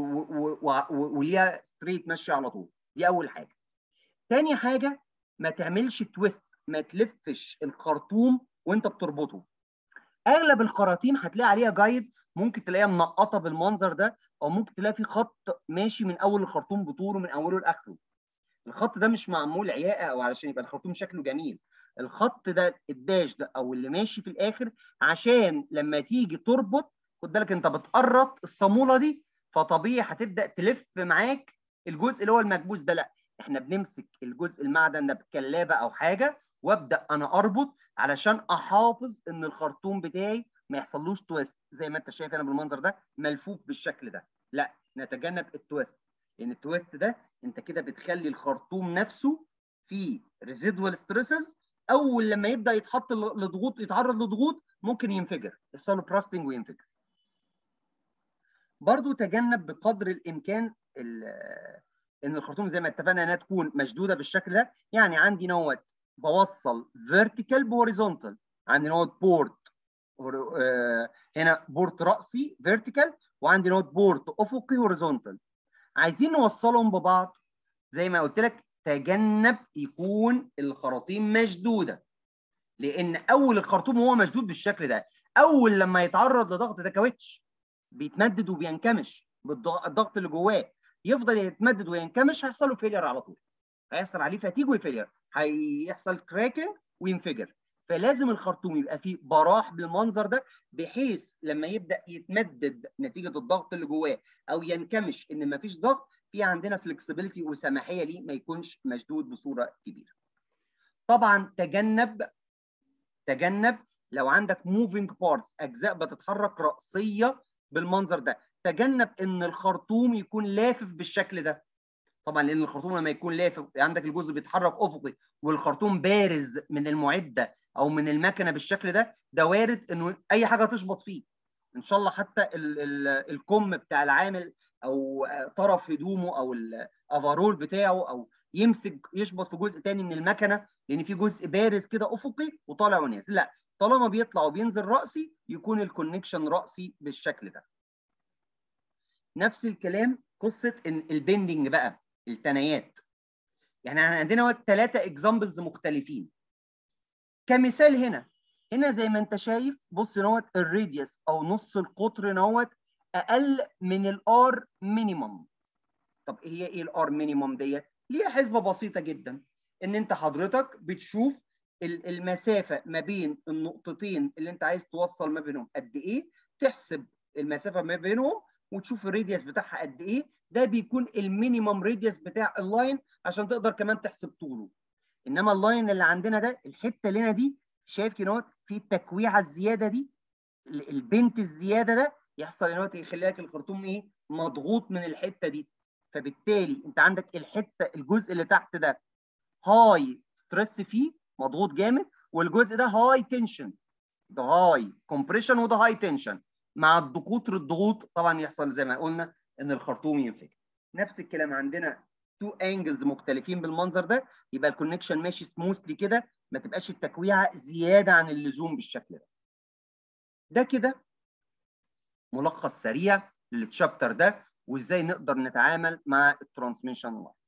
وليها ستريت ماشيه على طول دي اول حاجه تاني حاجه ما تعملش تويست ما تلفش الخرطوم وانت بتربطه اغلب الخراطيم هتلاقي عليها جايد ممكن تلاقيها منقطه بالمنظر ده او ممكن تلاقي في خط ماشي من اول الخرطوم بطوله من اوله لاخره الخط ده مش معمول عياقه او علشان يبقى الخرطوم شكله جميل الخط ده الداش ده او اللي ماشي في الاخر عشان لما تيجي تربط خد بالك انت بتقرط الصاموله دي فطبيعي هتبدا تلف معاك الجزء اللي هو المكبوس ده لا احنا بنمسك الجزء المعدن ده بكلابه او حاجه وابدا انا اربط علشان احافظ ان الخرطوم بتاعي ما يحصلوش تويست زي ما انت شايف انا بالمنظر ده ملفوف بالشكل ده لا نتجنب التويست لان التويست ده انت كده بتخلي الخرطوم نفسه فيه ريزيدوال ستريسز اول لما يبدا يتحط لضغوط يتعرض لضغوط ممكن ينفجر يحصل له براستنج وينفجر برضو تجنب بقدر الامكان ان الخرطوم زي ما اتفقنا انها تكون مشدوده بالشكل ده يعني عندي نوت بوصل فيرتيكال بهوريزونتال عندي نوت بورت هنا بورت راسي فيرتيكال وعندي نوت بورت افقي هوريزونتال عايزين نوصلهم ببعض زي ما قلت لك تجنب يكون الخراطيم مشدوده لان اول الخرطوم هو مشدود بالشكل ده اول لما يتعرض لضغط ده كاوتش بيتمدد وبينكمش بالضغط اللي جواه يفضل يتمدد وينكمش هيحصل له فيلير على طول هيحصل عليه فاتيج وفيلير هيحصل كراكنج وينفجر فلازم الخرطوم يبقى فيه براح بالمنظر ده بحيث لما يبدا يتمدد نتيجه الضغط اللي جواه او ينكمش ان ما فيش ضغط في عندنا فلكسبيليتي وسماحيه ليه ما يكونش مشدود بصوره كبيره. طبعا تجنب تجنب لو عندك موفينج بارتس اجزاء بتتحرك راسيه بالمنظر ده تجنب ان الخرطوم يكون لافف بالشكل ده طبعا لان الخرطوم لما يكون لافف يعني عندك الجزء بيتحرك افقي والخرطوم بارز من المعده او من المكنه بالشكل ده ده وارد انه اي حاجه تشبط فيه ان شاء الله حتى ال ال الكم بتاع العامل او طرف هدومه او الافارول بتاعه او يمسك يشبط في جزء تاني من المكنه لان في جزء بارز كده افقي وطالع ونازل لا طالما بيطلع وبينزل راسي يكون الكونكشن راسي بالشكل ده نفس الكلام قصه ان البندنج بقى التنايات يعني عندنا ثلاثه اكزامبلز مختلفين كمثال هنا هنا زي ما انت شايف بص نوت الراديوس او نص القطر نوت اقل من الار مينيمم طب هي ايه الار مينيمم ديت ليها حسبه بسيطه جدا ان انت حضرتك بتشوف المسافه ما بين النقطتين اللي انت عايز توصل ما بينهم قد ايه تحسب المسافه ما بينهم وتشوف الراديوس بتاعها قد ايه ده بيكون المينيمم راديوس بتاع اللاين عشان تقدر كمان تحسب طوله انما اللاين اللي عندنا ده الحته اللي هنا دي شايف كده في التكويعه الزياده دي البنت الزياده ده يحصل ان هو يخلي لك الخرطوم ايه مضغوط من الحته دي فبالتالي انت عندك الحته الجزء اللي تحت ده هاي ستريس فيه مضغوط جامد والجزء ده هاي تنشن ده هاي كومبريشن وده هاي تنشن مع الضغوط الضغوط طبعا يحصل زي ما قلنا ان الخرطوم ينفجر نفس الكلام عندنا تو انجلز مختلفين بالمنظر ده يبقى الكونكشن ماشي سموثلي كده ما تبقاش التكويعه زياده عن اللزوم بالشكل ده ده كده ملخص سريع للتشابتر ده وازاي نقدر نتعامل مع الترانسميشن لاين